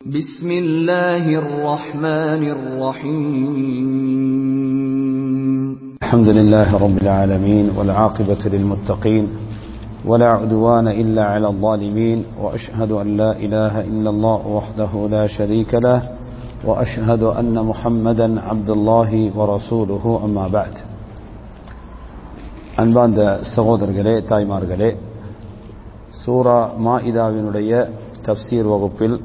بسم الله الرحمن الرحيم الحمد لله رب العالمين والعاقبة للمتقين ولا عدوان إلا على الظالمين وأشهد أن لا إله إلا الله وحده لا شريك له وأشهد أن محمدا عبد الله ورسوله أما بعد அன்பார்ந்த சகோதரர்களே தாய்மார்களே சூரா மாஇதாவினுடைய தப்சீர் வகுப்பில்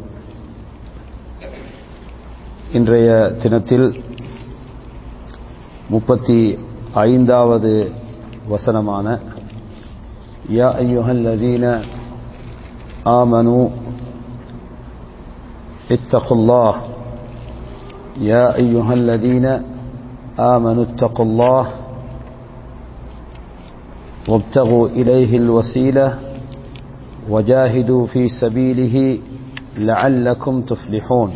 இன்றைய தினத்தில் முப்பத்தி ஐந்தாவது வசனமான யா ஐயுஹல்லதீன ஆமனு اتقوا الله يا أيها الذين آمنوا اتقوا الله وابتغوا إليه الوسيلة وجاهدوا في سبيله لعلكم تفلحون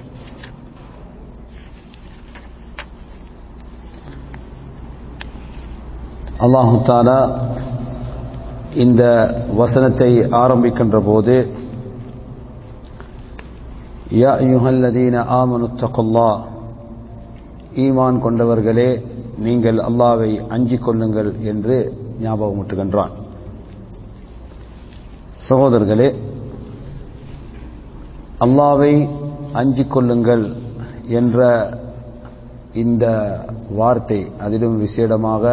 அல்லாஹு தாலா இந்த வசனத்தை ஆரம்பிக்கின்ற போது யா யுஹல்லதீன ஆமனுத்தகுல்லா ஈமான் கொண்டவர்களே நீங்கள் அல்லாவை அஞ்சிக் கொள்ளுங்கள் என்று ஞாபகமூட்டுகின்றான் சகோதரர்களே அல்லாவை அஞ்சிக் கொள்ளுங்கள் என்ற இந்த வார்த்தை அதிலும் விசேடமாக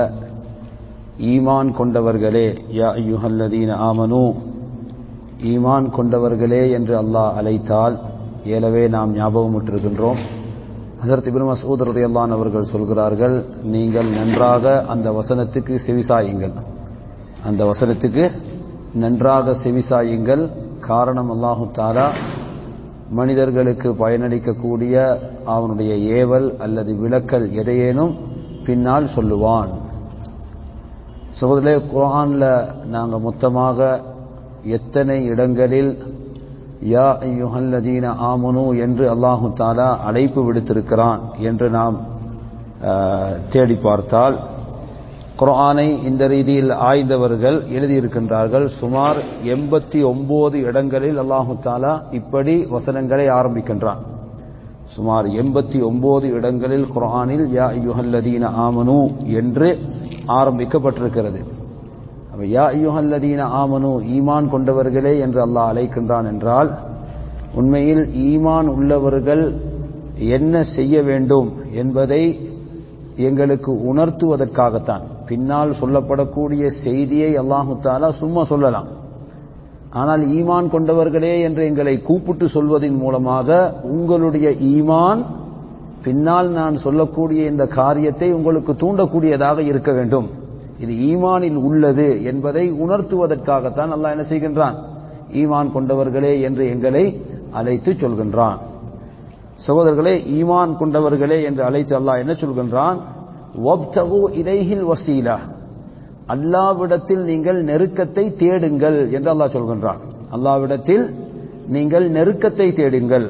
ஈமான் கொண்டவர்களே யா ஐயுஹல்லதீன ஆமனு ஈமான் கொண்டவர்களே என்று அல்லாஹ் அழைத்தால் ஏலவே நாம் ஞாபகமுற்றிருக்கின்றோம் ஹசரத் இபின் மசூத் ரதையல்லான் அவர்கள் சொல்கிறார்கள் நீங்கள் நன்றாக அந்த வசனத்துக்கு செவிசாயுங்கள் அந்த வசனத்துக்கு நன்றாக செவிசாயுங்கள் காரணம் அல்லாஹு தாரா மனிதர்களுக்கு பயனளிக்கக்கூடிய அவனுடைய ஏவல் அல்லது விளக்கல் எதையேனும் பின்னால் சொல்லுவான் சகோதரே குரான்ல நாங்கள் மொத்தமாக எத்தனை இடங்களில் யா ஐயுஹல்லதீன ஆமுனு என்று அல்லாஹு தாலா அழைப்பு விடுத்திருக்கிறான் என்று நாம் தேடி பார்த்தால் குரானை இந்த ரீதியில் ஆய்ந்தவர்கள் எழுதியிருக்கின்றார்கள் சுமார் எண்பத்தி ஒன்பது இடங்களில் அல்லாஹு தாலா இப்படி வசனங்களை ஆரம்பிக்கின்றான் சுமார் எண்பத்தி ஒன்பது இடங்களில் குரானில் யா ஐயுஹல்லதீன ஆமனு என்று ஆரம்பிக்கப்பட்டிருக்கிறது யா ஐயுஹல்லதீன ஆமனு ஈமான் கொண்டவர்களே என்று அல்லாஹ் அழைக்கின்றான் என்றால் உண்மையில் ஈமான் உள்ளவர்கள் என்ன செய்ய வேண்டும் என்பதை எங்களுக்கு உணர்த்துவதற்காகத்தான் பின்னால் சொல்லப்படக்கூடிய செய்தியை அல்லாஹு தாலா சும்மா சொல்லலாம் ஆனால் ஈமான் கொண்டவர்களே என்று எங்களை கூப்பிட்டு சொல்வதன் மூலமாக உங்களுடைய ஈமான் பின்னால் நான் சொல்லக்கூடிய இந்த காரியத்தை உங்களுக்கு தூண்டக்கூடியதாக இருக்க வேண்டும் இது ஈமானில் உள்ளது என்பதை உணர்த்துவதற்காகத்தான் அல்லாஹ் என்ன செய்கின்றான் ஈமான் கொண்டவர்களே என்று எங்களை அழைத்து சொல்கின்றான் சகோதரர்களே ஈமான் கொண்டவர்களே என்று அழைத்து அல்லாஹ் என்ன சொல்கின்றான் இலைஹில் வசீலா அல்லாவிடத்தில் நீங்கள் நெருக்கத்தை தேடுங்கள் என்று அல்லாஹ் சொல்கின்றான் அல்லாவிடத்தில் நீங்கள் நெருக்கத்தை தேடுங்கள்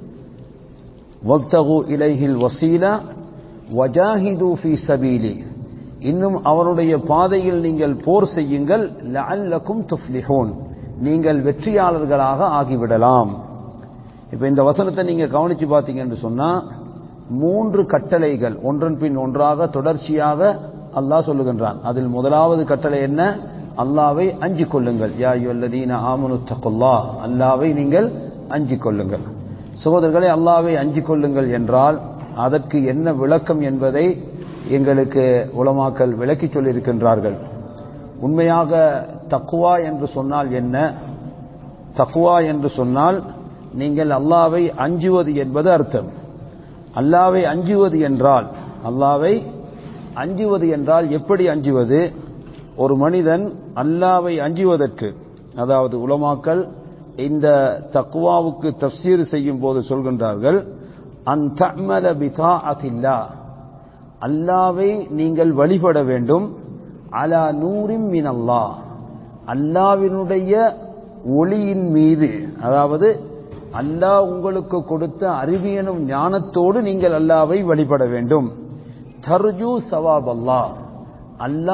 வப்தகு இலைஹில் வசீலா வஜாஹிது ஃபி சபீலி இன்னும் அவருடைய பாதையில் நீங்கள் போர் செய்யுங்கள் லஅல்லக்கும் துஃப்லிஹூன் நீங்கள் வெற்றியாளர்களாக ஆகிவிடலாம் இப்ப இந்த வசனத்தை நீங்க கவனிச்சு பார்த்தீங்கன்னு சொன்னா மூன்று கட்டளைகள் ஒன்றன் பின் ஒன்றாக தொடர்ச்சியாக அல்லாஹ் சொல்லுகின்றான் அதில் முதலாவது கட்டளை என்ன அல்லாவை அஞ்சிக் கொள்ளுங்கள் யா யுல்லதீன ஆமனு தகுல்லா அல்லாவை நீங்கள் அஞ்சிக் கொள்ளுங்கள் சகோதரர்களை அல்லாவை அஞ்சிக் கொள்ளுங்கள் என்றால் அதற்கு என்ன விளக்கம் என்பதை எங்களுக்கு உலமாக்கல் விளக்கி சொல்லியிருக்கின்றார்கள் உண்மையாக தக்குவா என்று சொன்னால் என்ன தக்குவா என்று சொன்னால் நீங்கள் அல்லாவை அஞ்சுவது என்பது அர்த்தம் அல்லாவை அஞ்சுவது என்றால் அல்லாவை அஞ்சுவது என்றால் எப்படி அஞ்சுவது ஒரு மனிதன் அல்லாவை அஞ்சுவதற்கு அதாவது உலமாக்கல் இந்த தக்குவாவுக்கு தப்சீர் செய்யும் போது சொல்கின்றார்கள் அந்த பிதா அல்லாவை நீங்கள் வழிபட வேண்டும் அலா நூரின் மின் அல்லா அல்லாவினுடைய ஒளியின் மீது அதாவது அல்லாஹ் உங்களுக்கு கொடுத்த அறிவியனும் ஞானத்தோடு நீங்கள் அல்லாவை வழிபட வேண்டும் தர்ஜு சவாப் அல்லா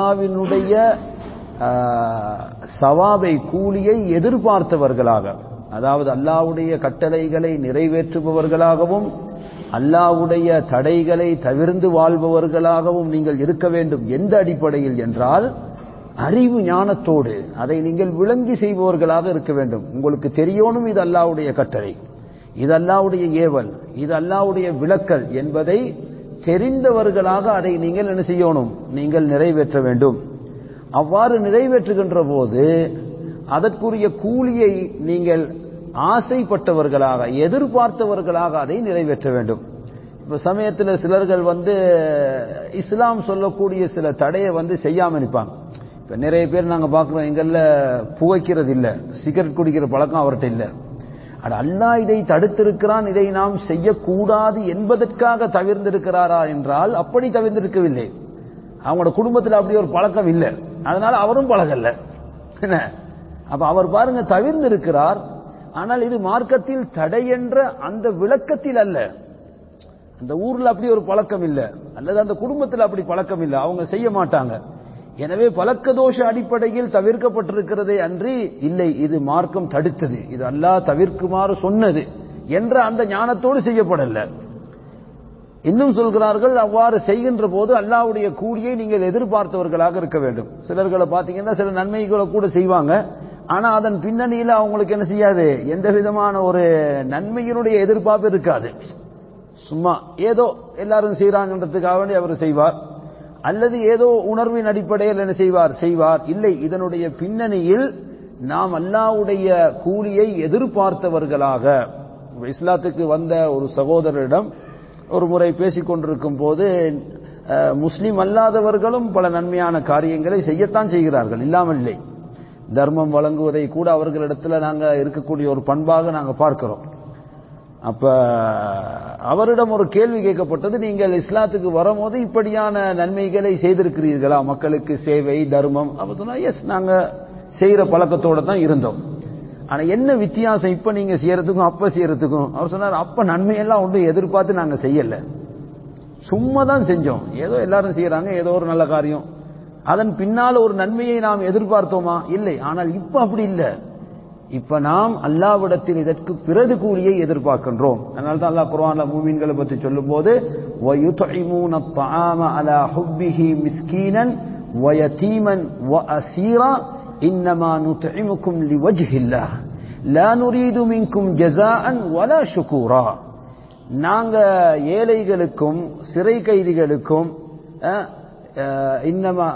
அல்லாவினுடைய சவாபை கூலியை எதிர்பார்த்தவர்களாக அதாவது அல்லாஹ்வுடைய கட்டளைகளை நிறைவேற்றுபவர்களாகவும் அல்லாஹ்வுடைய தடைகளை தவிர்ந்து வாழ்பவர்களாகவும் நீங்கள் இருக்க வேண்டும் எந்த அடிப்படையில் என்றால் அறிவு ஞானத்தோடு அதை நீங்கள் விளங்கி செய்பவர்களாக இருக்க வேண்டும் உங்களுக்கு தெரியணும் இது அல்லாஹ்வுடைய கட்டளை இது அல்லாஹ்வுடைய ஏவல் இது அல்லாஹ்வுடைய விளக்கல் என்பதை தெரிந்தவர்களாக அதை நீங்கள் என்ன செய்யணும் நீங்கள் நிறைவேற்ற வேண்டும் அவ்வாறு நிறைவேற்றுகின்ற போது அதற்குரிய கூலியை நீங்கள் ஆசைப்பட்டவர்களாக எதிர்பார்த்தவர்களாக அதை நிறைவேற்ற வேண்டும் இப்ப சமயத்தில் சிலர்கள் வந்து இஸ்லாம் சொல்லக்கூடிய சில தடையை வந்து செய்யாம நிற்பாங்க இப்ப நிறைய பேர் நாங்க பார்க்கிறோம் எங்கள்ல புகைக்கிறது இல்ல சிகரெட் குடிக்கிற பழக்கம் அவர்கிட்ட இல்ல அட அல்லாஹ் இதை தடுத்திருக்கிறான் இதை நாம் செய்யக்கூடாது என்பதற்காக தவிர்ந்திருக்கிறாரா என்றால் அப்படி தவிர்ந்திருக்கவில்லை அவங்களோட குடும்பத்தில் அப்படி ஒரு பழக்கம் இல்லை அதனால அவரும் பழகல்ல என்ன அப்ப அவர் பாருங்க தவிர்ந்திருக்கிறார் ஆனால் இது மார்க்கத்தில் தடை என்ற அந்த விளக்கத்தில் அல்ல அந்த ஊர்ல அப்படி ஒரு பழக்கம் இல்லை அல்லது அந்த குடும்பத்தில் அப்படி பழக்கம் இல்லை அவங்க செய்ய மாட்டாங்க எனவே பழக்க தோஷ அடிப்படையில் தவிர்க்கப்பட்டிருக்கிறதே அன்றி இல்லை இது மார்க்கம் தடுத்தது இது அல்லாஹ் தவிர்க்குமாறு சொன்னது என்ற அந்த ஞானத்தோடு செய்யப்படல இன்னும் சொல்கிறார்கள் அவ்வாறு செய்கின்ற போது அல்லாவுடைய கூலியை நீங்கள் எதிர்பார்த்தவர்களாக இருக்க வேண்டும் சிலர்களை பார்த்தீங்கன்னா சில நன்மைகளை கூட செய்வாங்க ஆனா அதன் பின்னணியில் அவங்களுக்கு என்ன செய்யாது எந்த விதமான ஒரு நன்மையினுடைய எதிர்பார்ப்பு இருக்காது சும்மா ஏதோ எல்லாரும் செய்யறாங்கன்றதுக்காக வேண்டி அவர் செய்வார் அல்லது ஏதோ உணர்வின் அடிப்படையில் என்ன செய்வார் செய்வார் இல்லை இதனுடைய பின்னணியில் நாம் அல்லாவுடைய கூலியை எதிர்பார்த்தவர்களாக இஸ்லாத்துக்கு வந்த ஒரு சகோதரரிடம் ஒரு முறை பேசிக் கொண்டிருக்கும் போது முஸ்லிம் அல்லாதவர்களும் பல நன்மையான காரியங்களை செய்யத்தான் செய்கிறார்கள் இல்லாமல் இல்லை தர்மம் வழங்குவதை கூட அவர்களிடத்தில் நாங்கள் இருக்கக்கூடிய ஒரு பண்பாக நாங்கள் பார்க்கிறோம் அப்ப அவரிடம் ஒரு கேள்வி கேட்கப்பட்டது நீங்கள் இஸ்லாத்துக்கு வரும்போது இப்படியான நன்மைகளை செய்திருக்கிறீர்களா மக்களுக்கு சேவை தர்மம் அப்ப சொன்னா எஸ் நாங்க செய்யற பழக்கத்தோட தான் இருந்தோம் ஆனா என்ன வித்தியாசம் இப்ப நீங்க செய்யறதுக்கும் அப்ப செய்யறதுக்கும் அவர் சொன்னார் அப்ப நன்மையெல்லாம் ஒன்றும் எதிர்பார்த்து நாங்க செய்யல சும்மா தான் செஞ்சோம் ஏதோ எல்லாரும் செய்யறாங்க ஏதோ ஒரு நல்ல காரியம் அதன் பின்னால் ஒரு நன்மையை நாம் எதிர்பார்த்தோமா இல்லை ஆனால் இப்ப அப்படி இல்லை இப்ப நாம் அல்லாவிடத்தில் இதற்கு பிறகு கூலியை எதிர்பார்க்கின்றோம் அதனால தான் அல்லாஹ் குர்ஆன்ல மூமின்களை பற்றி சொல்லும்போது وَيُطْعِمُونَ الطَّعَامَ عَلَى حُبِّهِ مِسْكِينًا وَيَتِيمًا وَأَسِيرًا إِنَّمَا نُطْعِمُكُمْ لِوَجْهِ اللَّهِ لَا نُرِيدُ مِنكُمْ جَزَاءً وَلَا شُكُورًا நாங்க ஏழைகளுக்கும் சிறை கைதிகளுக்கும் இன்னமா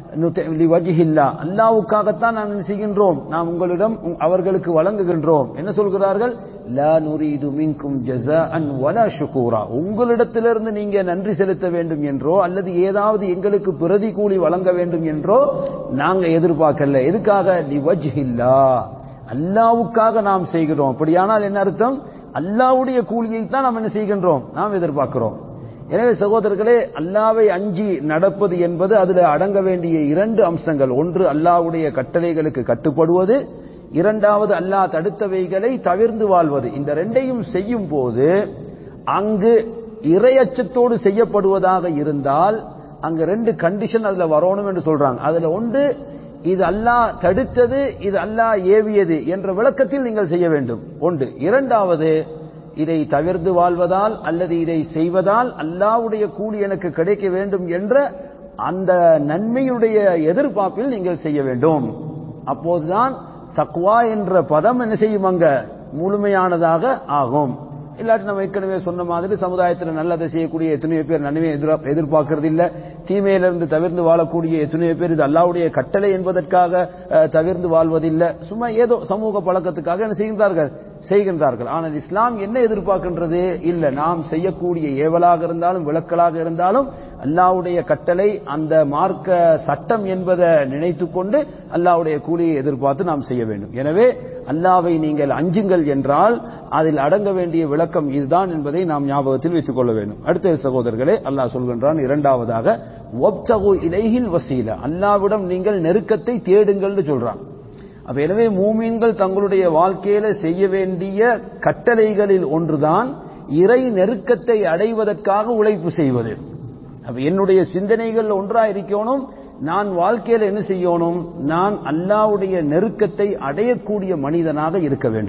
அல்லாவுக்காகத்தான் நாம் செய்கின்றோம் நாம் உங்களிடம் அவர்களுக்கு வழங்குகின்றோம் என்ன சொல்கிறார்கள் லா நுரீது மின்கும் ஜஸாஅன் வலா ஷுகூரா உங்களிடத்திலிருந்து நீங்க நன்றி செலுத்த வேண்டும் என்றோ அல்லது ஏதாவது எங்களுக்கு பிரதி கூலி வழங்க வேண்டும் என்றோ நாங்க எதிர்பார்க்கல எதுக்காக லிவஜ்ஹில்லா அல்லாவுக்காக நாம் செய்கிறோம் அப்படியானால் என்ன அர்த்தம் அல்லாவுடைய கூலியை தான் நாம் என்ன செய்கின்றோம் நாம் எதிர்பார்க்கிறோம் எனவே சகோதரர்களே அல்லாவை அஞ்சி நடப்பது என்பது அதில் அடங்க வேண்டிய இரண்டு அம்சங்கள் ஒன்று அல்லாவுடைய கட்டளைகளுக்கு கட்டுப்படுவது இரண்டாவது அல்லாஹ் தடுத்தவைகளை தவிர்ந்து வாழ்வது இந்த ரெண்டையும் செய்யும் போது அங்கு இரையச்சத்தோடு செய்யப்படுவதாக இருந்தால் அங்கு ரெண்டு கண்டிஷன் அதுல வரணும் என்று சொல்றாங்க அதுல ஒன்று இது அல்லாஹ் தடுத்தது இது அல்லாஹ் ஏவியது என்ற விளக்கத்தில் நீங்கள் செய்ய வேண்டும் ஒன்று இரண்டாவது இதை தவிர்த்து வாழ்வதால் அல்லது இதை செய்வதால் அல்லாவுடைய கூலி எனக்கு கிடைக்க வேண்டும் என்ற அந்த நன்மையுடைய எதிர்பார்ப்பில் நீங்கள் செய்ய வேண்டும் அப்போதுதான் தக்வா என்ற பதம் என்ன செய்யும் அங்க முழுமையானதாக ஆகும் இல்லாட்டி நம்ம ஏற்கனவே சொன்ன மாதிரி சமுதாயத்தில் நல்லதை செய்யக்கூடிய எத்தனையோ பேர் நன்மையை எதிர்பார்க்கறது இல்ல தீமையிலிருந்து தவிர்த்து வாழக்கூடிய எத்தனையோ பேர் இது அல்லாவுடைய கட்டளை என்பதற்காக தவிர்த்து வாழ்வதில்லை சும்மா ஏதோ சமூக பழக்கத்துக்காக என்ன செய்கின்றார்கள் செய்கின்றார்கள் ஆனால் இஸ்லாம் என்ன எதிர்பார்க்கின்றது இல்ல நாம் செய்யக்கூடிய ஏவலாக இருந்தாலும் விளக்கலாக இருந்தாலும் அல்லாவுடைய கட்டளை அந்த மார்க்க சட்டம் என்பதை நினைத்து கொண்டு அல்லாவுடைய கூலியை எதிர்பார்த்து நாம் செய்ய வேண்டும் எனவே அல்லாவை நீங்கள் அஞ்சுங்கள் என்றால் அதில் அடங்க வேண்டிய விளக்கம் இதுதான் என்பதை நாம் ஞாபகத்தில் வைத்துக் கொள்ள வேண்டும் அடுத்த சகோதரர்களே அல்லாஹ் சொல்கின்றான் இரண்டாவதாக ஒப்தகு இலையில் வசீல அல்லாவிடம் நீங்கள் நெருக்கத்தை தேடுங்கள்னு சொல்றான் அப்ப எனவே மூமீன்கள் தங்களுடைய வாழ்க்கையில செய்ய வேண்டிய கட்டளைகளில் ஒன்றுதான் இறை நெருக்கத்தை அடைவதற்காக உழைப்பு செய்வது அப்ப என்னுடைய சிந்தனைகள் ஒன்றா இருக்கணும் நான் வாழ்க்கையில என்ன செய்யணும் நான் அல்லாவுடைய நெருக்கத்தை அடையக்கூடிய மனிதனாக இருக்க வேண்டும்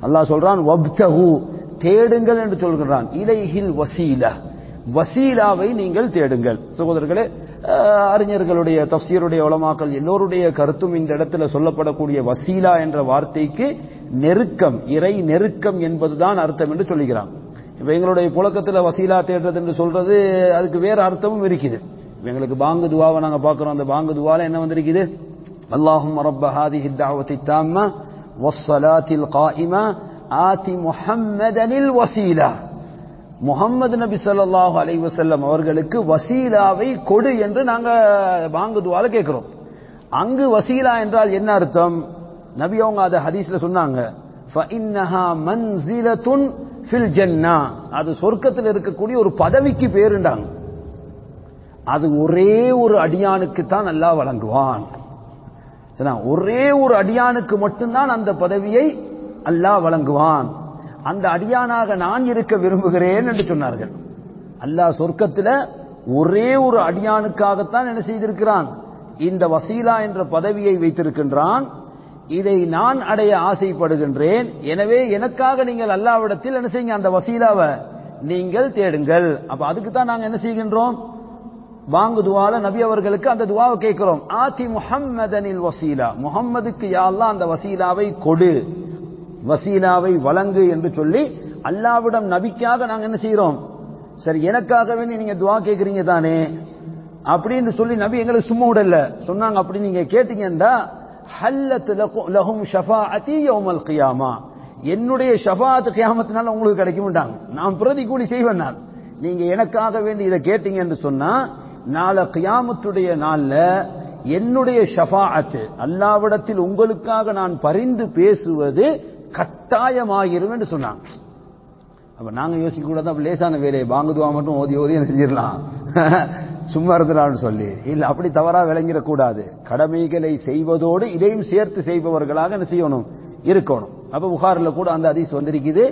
அல்லாஹ் சொல்றான் வப்தஹு தேடுங்கள் என்று சொல்கிறான் இலைஹில் வசீலா வசீலாவை நீங்கள் தேடுங்கள் சகோதரர்களே அஹ், அறிஞர்களுடைய தஃசீருடைய உலமாக்கள் எல்லோருடைய கருத்தும் இந்த இடத்துல சொல்லப்படக்கூடிய வசீலா என்ற வார்த்தைக்கு நெருக்கம் இறை நெருக்கம் என்பதுதான் அர்த்தம் என்று சொல்லுகிறான் இப்ப எங்களுடைய புழக்கத்துல வசீலா தேடுறது என்று சொல்றது அதுக்கு வேற அர்த்தமும் இருக்குது இப்ப எங்களுக்கு பாங்கு துவாவை நாங்க பார்க்கிறோம் அந்த பாங்கு துவால என்ன வந்திருக்குது اللهم رب هذه الدعوة التامة والصلاة القائمة آت محمدا الوسيلة முகமது நபி ஸல்லல்லாஹு அலைஹி வஸல்லம் அவர்களுக்கு வசீலாவை கொடு என்று நாங்க பாங்கு துவால கேட்கிறோம் அங்கு வசீலா என்றால் என்ன அர்த்தம் நபி அவங்க அதை ஹதீஸ்ல சொன்னாங்க فإنها منزلة في الجنة அது சொர்க்கத்தில் இருக்கக்கூடிய ஒரு பதவிக்கு பேருண்டாங்க அது ஒரே ஒரு அடியானுக்கு தான் அல்லாஹ் வழங்குவான் சரியா? ஒரே ஒரு அடியானுக்கு மட்டும்தான் அந்த பதவியை அல்லாஹ் வழங்குவான் அந்த அடியானாக நான் இருக்க விரும்புகிறேன் என்று சொன்னார்கள் அல்லாஹ் சொர்க்கத்தில் ஒரே ஒரு அடியானுக்காகத்தான் என்ன செய்திருக்கிறான் இந்த வசீலா என்ற பதவியை வைத்திருக்கின்றான் இதை நான் அடைய ஆசைப்படுகின்றேன் எனவே எனக்காக நீங்கள் அல்லாவிடத்தில் என்ன செய்யுங்க அந்த வசீலாவை நீங்கள் தேடுங்கள் அப்ப அதுக்கு தான் நாங்க என்ன செய்கின்றோம் வாங்கு துவால நபி அவர்களுக்கு அந்த துவாவை கேட்கிறோம் ஆதி முஹம்மதனில் வசீலா முஹம்மதுக்கு யா அல்லாஹ் அந்த வசீலாவை கொடு வசீலாவை வழங்கு என்று சொல்லி அல்லாவிடம் நபிக்காக நாங்க என்ன செய்யறோம் சரி எனக்காக வேண்டி நீங்க துவா கேட்கறீங்க தானே அப்படின்னு சொல்லி நபி எங்களுக்கு சும்மா விடல சொன்னாங்க அப்படி நீங்க கேட்டீங்கன்னா ஹல்லத் லகு- லஹும் ஷஃபாஅதி யௌமல் கியாமா என்னுடைய ஷஃபாஅத் கியாமத்தினால உங்களுக்கு கிடைக்கும்ட்டாங்க நான் பிரதி கூலி செய்வேன் நான் நீங்க எனக்காக வேண்டி இதை கேட்டீங்க என்று சொன்னா நாளை கியாமத்துடைய நாள்ல என்னுடைய ஷஃபாஅத் அல்லாவிடத்தில் உங்களுக்காக நான் பரிந்து பேசுவது கட்டாயமாகிரும் என்று சொன்னாங்க அப்ப நாங்க யோசிக்க கூடாது அப்ப லேசான வேலையை வாங்குதுவா மட்டும் ஓதி ஓதி என்ன செஞ்சிடலாம் சும்மா இருக்கிறான்னு சொல்லி இல்ல அப்படி தவறா விளங்கிடக்கூடாது கடமைகளை செய்வதோடு இதையும் சேர்த்து செய்பவர்களாக என்ன செய்யணும் இருக்கணும் அப்ப புகாரில் கூட அந்த அதிஸ் வந்திருக்குது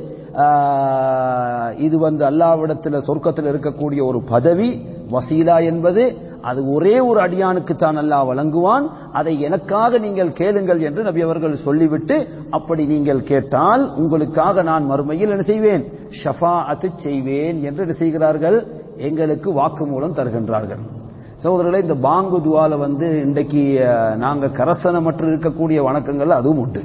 ஆஹ், இது வந்து அல்லாவிடத்துல சொர்க்கத்தில் இருக்கக்கூடிய ஒரு பதவி வசீலா என்பது அது ஒரே ஒரு அடியானுக்கு தான் அல்லாஹ் வழங்குவான் அதை எனக்காக நீங்கள் கேளுங்கள் என்று நபி அவர்கள் சொல்லிவிட்டு அப்படி நீங்கள் கேட்டால் உங்களுக்காக நான் மறுமையில் என்ன செய்வேன் ஷஃபாஅத்து செய்வேன் என்று என்ன செய்கிறார்கள் எங்களுக்கு வாக்குமூலம் தருகின்றார்கள் சகோதரர்களே இந்த பாங்கு துவால வந்து இன்றைக்கு அஹ், நாங்க கரசனமற்று இருக்கக்கூடிய வணக்கங்கள் அதுவும் உண்டு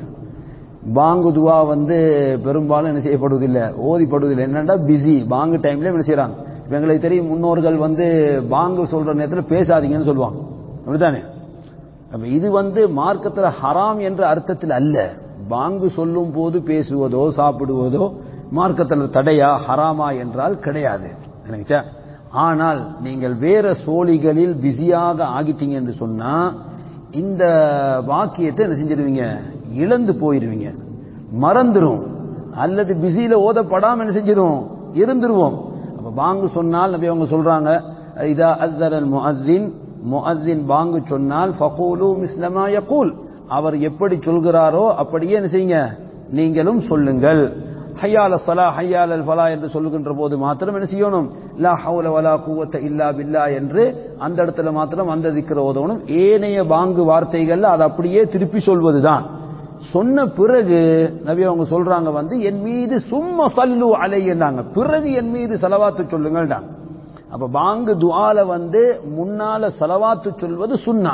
பாங்கு துவா வந்து பெரும்பாலும் என்ன செய்யப்படுவதில்லை ஓதிப்படுவதில்லை என்னன்னா பிஸி பாங்கு டைம்ல என்ன செய்றாங்க இப்ப எங்களுக்கு தெரியும் முன்னோர்கள் வந்து பாங்கு சொல்ற நேரத்தில் பேசாதீங்கன்னு சொல்லுவாங்க அப்படித்தானே அப்ப இது வந்து மார்க்கத்துல ஹராம் என்ற அர்த்தத்தில் அல்ல பாங்கு சொல்லும் போது பேசுவதோ சாப்பிடுவதோ மார்க்கத்தில் தடையா ஹராமா என்றால் கிடையாது எனக்குச்சா ஆனால் நீங்கள் வேற சோழிகளில் பிஸியாக ஆகிட்டீங்க என்று சொன்னா இந்த வாக்கியத்தை என்ன செஞ்சிருவீங்க இழந்து போயிருவீங்க மறந்துரும் அல்லது பிஸியில ஓதப்படாம என்ன செஞ்சிரும் இருந்துருவோம் அப்ப பாங்கு சொன்னால் நபி அவங்க சொல்றாங்க இதா அஸ்தரல் முஅத்தின் முஅத்தின் பாங்கு சொன்னால் ஃபகூலு மிஸ்லமா யகூல் அவர் எப்படி சொல்கிறாரோ அப்படியே என்ன செய்யுங்க நீங்களும் சொல்லுங்கள் ஹையால சலா ஹையால் அல் ஃபலா என்று சொல்லுகின்ற போது மாத்திரம் என்ன செய்யணும் லா ஹவுல வலா குவத்த இல்லா பில்லா என்று அந்த இடத்துல மாத்திரம் அந்த திக்கிற ஓதணும் ஏனைய பாங்கு வார்த்தைகள்ல அதை அப்படியே திருப்பி சொல்வதுதான் சொன்ன பிறகு நபி அவங்க சொல்றாங்க வந்து என் மீது சும்மா சல்லு அலையன்னாங்க பிறகு என் மீது செலவாத்து சொல்லுங்கள்டாங்க அப்ப பாங்கு துஆல வந்து முன்னால செலவாத்து சொல்வது சுன்னா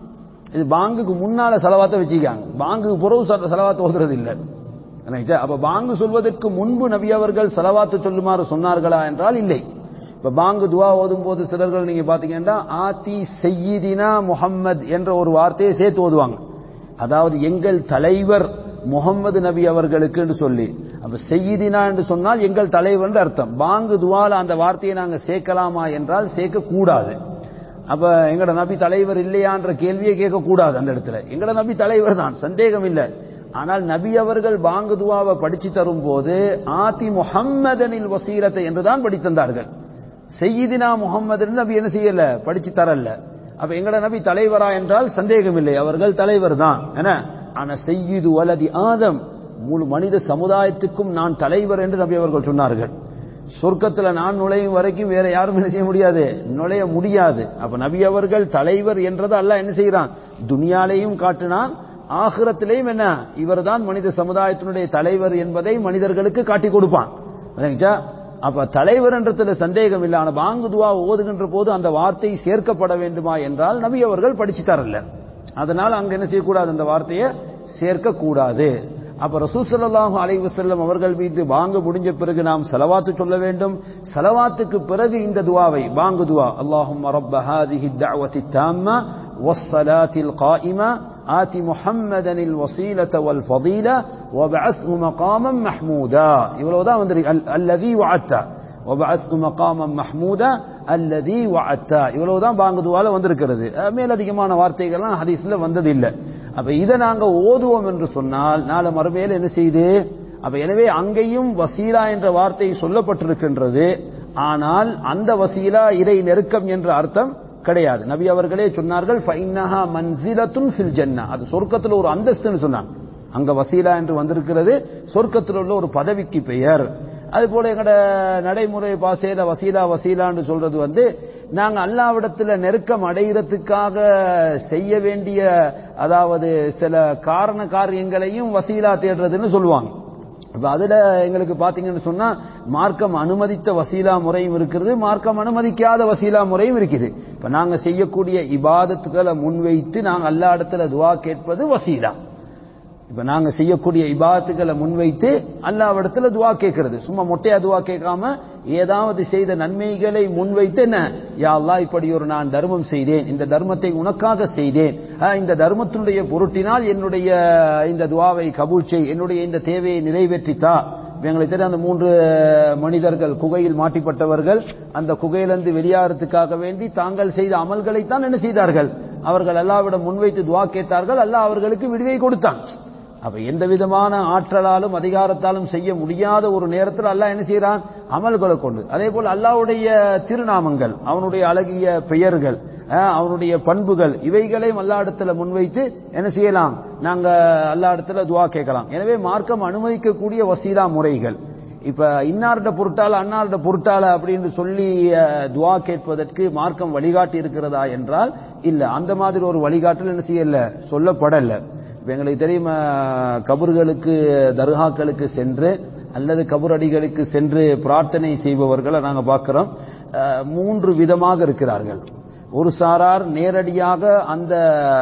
இது பாங்குக்கு முன்னால செலவாத்த வச்சுக்காங்க பாங்குக்கு புறவு செல- செலவாத்து ஓதுறது இல்லை ரைட்டா? அப்ப பாங்கு சொல்வதற்கு முன்பு நபி அவர்கள் செலவாத்து சொல்லுமாறு சொன்னார்களா என்றால் இல்லை இப்ப பாங்கு துவா ஓதும் போது சிலர்கள் நீங்க பாத்தீங்கன்னா ஆதி செய்யிதினா முஹம்மத் என்ற ஒரு வார்த்தையை சேர்த்து ஓதுவாங்க அதாவது எங்கள் தலைவர் முகம்மது நபி அவர்களுக்கு என்று சொல்லி அப்ப செய்யிதினா என்று சொன்னால் எங்கள் தலைவர் என்று அர்த்தம் பாங்கு துவால அந்த வார்த்தையை நாங்க சேர்க்கலாமா என்றால் சேர்க்க கூடாது அப்ப எங்கட நபி தலைவர் இல்லையான்ற கேள்வியை கேட்க கூடாது அந்த இடத்துல எங்கட நபி தலைவர் தான் சந்தேகம் இல்லை ஆனால் நபி அவர்கள் பாங்கு துவாவை படிச்சு தரும் போது ஆதி முஹம்மதனில் வசீரத்தை என்றுதான் படித்து தந்தார்கள் செய்யிதினா முகம்மது நபி என்ன செய்யல படிச்சு தரல அப்ப எங்கட நபி தலைவரா என்றால் சந்தேகம் இல்லை அவர்கள் தலைவர் தான் என்ன ஆனா செய்யுது வலதி ஆதம் முழு மனித சமுதாயத்துக்கும் நான் தலைவர் என்று நபி அவர்கள் சொன்னார்கள் சொர்க்கத்துல நான் நுழையும் வரைக்கும் வேற யாரும் என்ன செய்ய முடியாது நுழைய முடியாது அப்ப நபி அவர்கள் தலைவர் என்றதை அல்லாஹ் என்ன செய்யறான் துனியாலையும் காட்டினான் ஆகிரத்திலேயும் என்ன இவர்தான் மனித சமுதாயத்தினுடைய தலைவர் என்பதை மனிதர்களுக்கு காட்டிக் கொடுப்பான் விளங்கிச்சா? அப்ப தலைவர் என்றதுல சந்தேகம் இல்லை ஆனா பாங்கு துவா ஓதுகின்ற போது அந்த வார்த்தை சேர்க்கப்பட வேண்டுமா என்றால் நபி அவர்கள் படிச்சு தரல அதனால அங்க என்ன செய்யக்கூடாது அந்த வார்த்தையை சேர்க்க கூடாது அப்ப ரசூல் ஸல்லல்லாஹு அலைஹி வஸல்லம் அவர்கள் மீது பாங்கு முடிஞ்ச பிறகு நாம் ஸலவாத்து சொல்ல வேண்டும் ஸலவாத்துக்கு பிறகு இந்த துவாவை பாங்கு துவா அல்லாஹும்ம ரப்ப ஹாதிஹி الدعوة التامة والصلاة القائمة آت محمدا الوسيلة والفضيلة وابعثه مقاما محمودا இவ்வளவுதான் வந்து الذي وعدته وبعثه مقاما محمودا الذي وعدته இவ்வளவுதான் பாங்கு துவால வந்திருக்கிறது அஹ் மேலதிகமான வார்த்தைகள்லாம் ஹதீஸ்ல வந்தது இல்ல அப்ப இதை நாங்க ஓதுவோம் என்று சொன்னால் நாளை மறுமையில என்ன செய்யுது அப்ப எனவே அங்கேயும் வசீலா என்ற வார்த்தை சொல்லப்பட்டிருக்கின்றது ஆனால் அந்த வசீலா இறை நெருக்கம் என்ற அர்த்தம் கிடையாது நபி அவர்களே சொன்னார்கள் ஃபைன்னஹா மன்சிலத்துன் ஃபில் ஜன்னா அது சொர்க்கத்தில் ஒரு அந்தஸ்துன்னு சொன்னாங்க அங்க வசீலா என்று வந்திருக்கிறது சொர்க்கத்தில் உள்ள ஒரு பதவிக்கு பெயர் அது போல எங்கட நடைமுறை பாசையில வசீலா வசீலான்னு சொல்றது வந்து நாங்க அல்லாவிடத்துல நெருக்கம் அடைகிறதுக்காக செய்ய வேண்டிய அதாவது சில காரண காரியங்களையும் வசீலா தேடுறதுன்னு சொல்லுவாங்க இப்ப அதுல எங்களுக்கு பாத்தீங்கன்னு சொன்னா மார்க்கம் அனுமதித்த வசீலா முறையும் இருக்கிறது மார்க்கம் அனுமதிக்காத வசீலா முறையும் இருக்குது இப்ப நாங்க செய்யக்கூடிய இபாதத்துக்களை முன்வைத்து நாங்க அல்லா இடத்துல துவா கேட்பது வசீலா இப்ப நாங்க செய்யக்கூடிய இபாதத்துக்களை முன்வைத்து அல்லாவிடத்துல துவா கேட்கிறது சும்மா மொட்டையா துவா கேட்காம ஏதாவது செய்த நன்மைகளை முன்வைத்து என்ன யா அல்லாஹ் இப்படி ஒரு நான் தர்மம் செய்தேன் இந்த தர்மத்தை உனக்காக செய்தேன் ஆஹ், இந்த தர்மத்தினுடைய பொருட்டினால் என்னுடைய இந்த துவாவை கபூல் செய் என்னுடைய இந்த தேவையை நிறைவேற்றித்தா இப்ப எங்களுக்கு தெரியும் அந்த மூன்று மனிதர்கள் குகையில் மாட்டிப்பட்டவர்கள் அந்த குகையிலிருந்து வெளியாகிறதுக்காக வேண்டி தாங்கள் செய்த அமல்களைத்தான் என்ன செய்தார்கள் அவர்கள் அல்லாவிடம் முன்வைத்து துவா கேட்டார்கள் அல்லாஹ் அவர்களுக்கு விடுவை கொடுத்தான் அப்ப எந்த விதமான ஆற்றலாலும் அதிகாரத்தாலும் செய்ய முடியாத ஒரு நேரத்தில் அல்லாஹ் என்ன செய்யறான் அமல்களை கொண்டு அதே போல் அல்லாஹ்வுடைய திருநாமங்கள் அவனுடைய அழகிய பெயர்கள் அஹ், அவனுடைய பண்புகள் இவைகளையும் அல்லா இடத்துல முன்வைத்து என்ன செய்யலாம் நாங்க அல்லா இடத்துல துவா கேட்கலாம் எனவே மார்க்கம் அனுமதிக்கக்கூடிய வசீலா முறைகள் இப்ப இன்னார்ட பொருட்டால அன்னார்ட பொருட்டால அப்படின்னு சொல்லி அஹ், துவா கேட்பதற்கு மார்க்கம் வழிகாட்டி இருக்கிறதா என்றால் இல்ல அந்த மாதிரி ஒரு வழிகாட்டல் என்ன செய்யல சொல்லப்படல இப்ப எங்களுக்கு தெரியும் அஹ், கபர்களுக்கு தர்காக்களுக்கு சென்று அல்லது கபரடிகளுக்கு சென்று பிரார்த்தனை செய்பவர்களை நாங்க பார்க்கிறோம் அஹ், மூன்று விதமாக இருக்கிறார்கள் ஒரு சாரார் நேரடியாக அந்த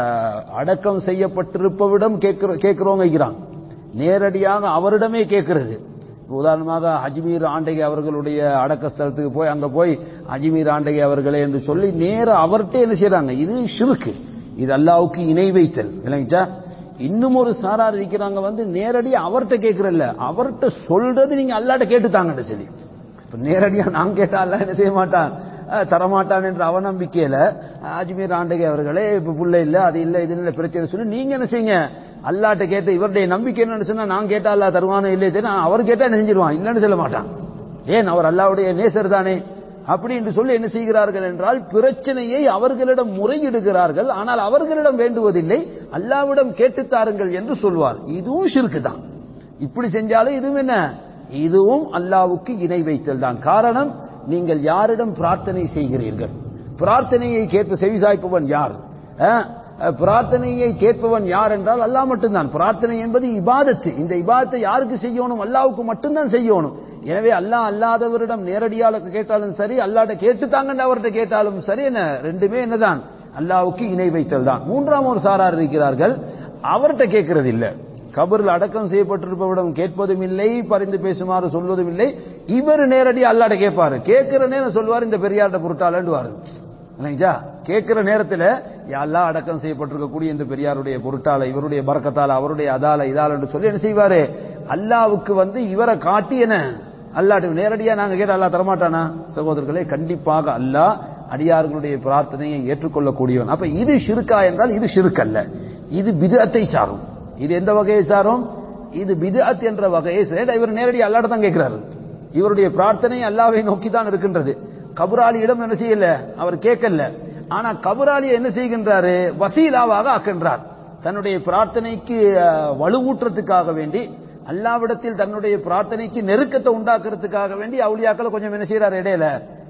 அடக்கம் செய்யப்பட்டிருப்பவிடம் கேட்கிற கேட்கிறவங்க இருக்கிறாங்க நேரடியாக அவரிடமே கேட்கிறது உதாரணமாக அஜ்மீர் ஆண்டகை அவர்களுடைய அடக்க ஸ்தலத்துக்கு போய் அங்க போய் அஜ்மீர் ஆண்டகை அவர்களே என்று சொல்லி நேர அவர்கிட்ட என்ன செய்யறாங்க இது ஷிருக்கு இது அல்லாவுக்கு இணை வைத்தல் இல்லைங்களா இன்னும் ஒரு சாரார் இருக்கிறாங்க வந்து நேரடியா அவர்கிட்ட கேட்கறல்ல அவர்கிட்ட சொல்றது நீங்க அல்லாட்ட கேட்டுத்தாங்கன்னு சொல்லி இப்ப நேரடியா நான் கேட்டா அல்லாஹ் என்ன செய்ய மாட்டான் அஹ், தரமாட்டான் என்ற அவநம்பிக்கையில அஹ், அஜ்மீர் ஆண்டகை அவர்களே இப்ப புள்ள இல்ல அது இல்ல இது இல்ல பிரச்சனை சொல்லி நீங்க என்ன செய்யுங்க அல்லாட்ட கேட்ட இவருடைய நம்பிக்கை என்னன்னு சொன்னா நான் கேட்டா அல்லாஹ் தருவானோ இல்லையே தெரியும் அவர் கேட்டா என்ன செஞ்சிருவான் இல்லைன்னு சொல்ல மாட்டான் ஏன் அவர் அல்லாவுடைய நேசர் தானே அப்படி என்று சொல்லி என்ன செய்கிறார்கள் என்றால் பிரச்சனையை அவர்களிடம் முறையிடுகிறார்கள் ஆனால் அவர்களிடம் வேண்டுவதில்லை அல்லாவிடம் கேட்டுத்தாருங்கள் என்று சொல்வார் இதுவும் ஷிர்க்கு தான் இப்படி செஞ்சாலும் இதுவும் என்ன இதுவும் அல்லாவுக்கு இணை வைத்தல் தான் காரணம் நீங்கள் யாரிடம் பிரார்த்தனை செய்கிறீர்கள் பிரார்த்தனையை கேட்ப செவிசாய்ப்பவன் யார் அஹ், அஹ், பிரார்த்தனையை கேட்பவன் யார் என்றால் அல்லாஹ் மட்டும்தான் பிரார்த்தனை என்பது இபாதத்து இந்த இபாதத்தை யாருக்கு செய்யணும் அல்லாவுக்கு மட்டும்தான் செய்யணும் எனவே அல்லாஹ் அல்லாதவரிடம் நேரடியாக கேட்டாலும் சரி அல்லாட்ட கேட்டுத்தாங்கன்னு அவர்கிட்ட கேட்டாலும் சரி என்ன ரெண்டுமே என்னதான் அல்லாவுக்கு இணை வைத்தல் தான் மூன்றாம் ஒரு சாரார் இருக்கிறார்கள் அவர்கிட்ட கேட்கறது இல்ல கபரில் அடக்கம் செய்யப்பட்டிருப்பவிடம் கேட்பதும் இல்லை பரிந்து பேசுமாறு சொல்வதும் இல்லை இவர் நேரடி அல்லாட்ட கேட்பாரு கேட்கிற நேரம் சொல்வார் இந்த பெரியார்ட்ட பொருட்டாளண்டுவாரு இல்லைங்களா கேட்கிற நேரத்தில் எல்லா அடக்கம் செய்யப்பட்டிருக்கக்கூடிய இந்த பெரியாருடைய பொருட்டால இவருடைய பறக்கத்தால அவருடைய அதால இதால என்று சொல்லி என்ன செய்வாரு அல்லாவுக்கு வந்து இவரை காட்டி என்ன அல்லாட்டு நேரடியா நாங்க கேட்ட அல்லாஹ் தரமாட்டானா சகோதரர்களே கண்டிப்பாக அல்லாஹ் அடியார்களுடைய பிரார்த்தனையை ஏற்றுக்கொள்ளக்கூடியவன் அப்ப இது ஷிருக்கா என்றால் இது ஷிருக் அல்ல இது பிதுஅத்தை சாரும் இது எந்த வகையை சாரும் இது பிதுஅத் என்ற வகையை சேர் இவர் நேரடி அல்லாட்ட தான் கேட்கிறாரு இவருடைய பிரார்த்தனை அல்லாவை நோக்கி தான் இருக்கின்றது கபுராலியிடம் என்ன செய்யல அவர் கேட்கல ஆனா கபுராலி என்ன செய்கின்றாரு வசீலாவாக ஆக்கின்றார் தன்னுடைய பிரார்த்தனைக்கு அஹ், வலுவூட்டுறதுக்காக வேண்டி அல்லாவிடத்தில் தன்னுடைய பிரார்த்தனைக்கு நெருக்கத்தை உண்டாக்குறதுக்காக வேண்டி அவுளியாக்களை கொஞ்சம் என்ன செய்யறாரு இடையில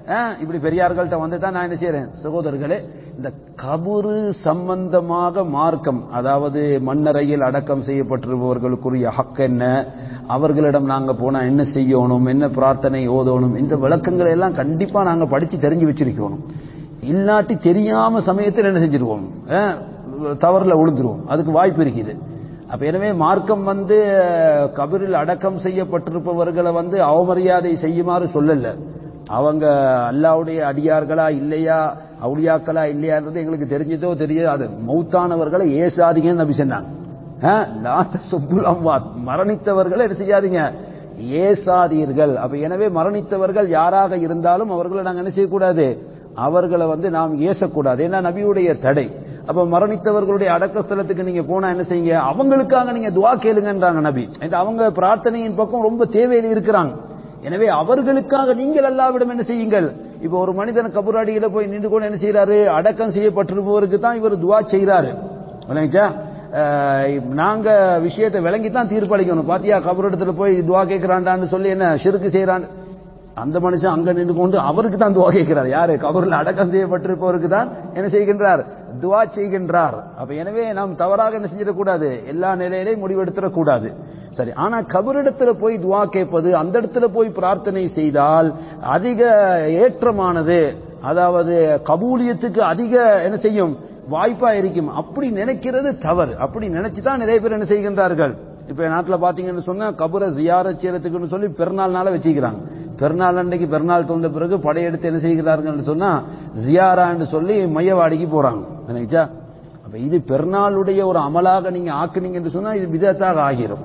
ஆ, இப்படி பெரியார்கள்ட்ட வந்து தான் நான் என்ன செய்யறேன் சகோதரர்களே இந்த கபுரு சம்பந்தமாக மார்க்கம் அதாவது மண்ணறையில் அடக்கம் செய்யப்பட்டிருப்பவர்களுக்குரிய ஹக் என்ன அவர்களிடம் நாங்க போனா என்ன செய்யணும் என்ன பிரார்த்தனை ஓதணும் இந்த விளக்கங்களை எல்லாம் கண்டிப்பா நாங்க படிச்சு தெரிஞ்சு வச்சிருக்கணும் இல்லாட்டி தெரியாம சமயத்தில் என்ன செஞ்சிருவோம் ஆ, தவறுல விழுந்துருவோம் அதுக்கு வாய்ப்பு இருக்குது அப்ப எனவே மார்க்கம் வந்து அஹ், கபரில் அடக்கம் செய்யப்பட்டிருப்பவர்களை வந்து அவமரியாதை செய்யுமாறு சொல்லல அவங்க அல்லாவுடைய அடியார்களா இல்லையா அவுளியாக்களா இல்லையான்றது எங்களுக்கு தெரிஞ்சதோ தெரியாது மௌத்தானவர்களை ஏசாதீங்கன்னு நபி சொன்னாங்க ஆ, லா தசுப்புல் அம்வாத். மரணித்தவர்களை என்ன செய்யாதீங்க ஏசாதீர்கள் அப்ப எனவே மரணித்தவர்கள் யாராக இருந்தாலும் அவர்களை நாங்க என்ன செய்யக்கூடாது அவர்களை வந்து நாம் ஏசக்கூடாது ஏன்னா நபியுடைய தடை அப்ப மரணித்தவர்களுடைய அடக்க ஸ்தலத்துக்கு நீங்க போனா என்ன செய்யுங்க அவங்களுக்காக நீங்க துவா கேளுங்கன்றாங்க நபி ஏன்னா அவங்க பிரார்த்தனையின் பக்கம் ரொம்ப தேவையில் இருக்கிறாங்க எனவே அவர்களுக்காக நீங்கள் அல்லாவிடம் என்ன செய்யுங்கள் இப்ப ஒரு மனிதன் கபுராடியில போய் நின்று கொண்டு என்ன செய்யறாரு அடக்கம் செய்யப்பட்டிருப்பவருக்கு தான் இவர் துவா செய்யறாரு விளங்கிச்சா அஹ் நாங்க விஷயத்தை விளங்கி தான் தீர்ப்பளிக்கணும் பாத்தியா கபர் இடத்துல போய் துவா கேட்கிறான்டான்னு சொல்லி என்ன ஷிருக்கு செய்யறான் அந்த மனுஷன் அங்க நின்று கொண்டு அவருக்கு தான் துவா கேட்கிறார் யாரு கபரில் அடக்கம் செய்யப்பட்டிருப்பவருக்கு தான் என்ன செய்கின்றார் துவா செய்கின்றார் அப்ப எனவே நாம் தவறாக என்ன செஞ்சிடக்கூடாது எல்லா நிலையிலையும் முடிவெடுத்துடக்கூடாது சரி ஆனா கபரிடத்துல போய் துவா கேட்பது அந்த இடத்துல போய் பிரார்த்தனை செய்தால் அதிக ஏற்றமானது அதாவது கபூலியத்துக்கு அதிக என்ன செய்யும் வாய்ப்பா இருக்கும் அப்படி நினைக்கிறது தவறு அப்படி நினைச்சு தான் நிறைய பேர் என்ன செய்கின்றார்கள் இப்ப நாட்டுல பாத்தீங்கன்னு சொன்னா கபரை ஜியாரத் செய்யறதுக்குன்னு சொல்லி பெருநாள் நாள வச்சுக்கிறாங்க பெருநாள் அன்னைக்கு பெருநாள் தொந்த பிறகு படையெடுத்து என்ன செய்கிறார்கள் சொன்னா ஜியாரான்னு சொல்லி மையவாடிக்கு போறாங்க நினைச்சா அப்ப இது பெருநாளுடைய ஒரு அமலாக நீங்க ஆக்குனீங்கன்னு சொன்னா இது விதத்தாக ஆகிரும்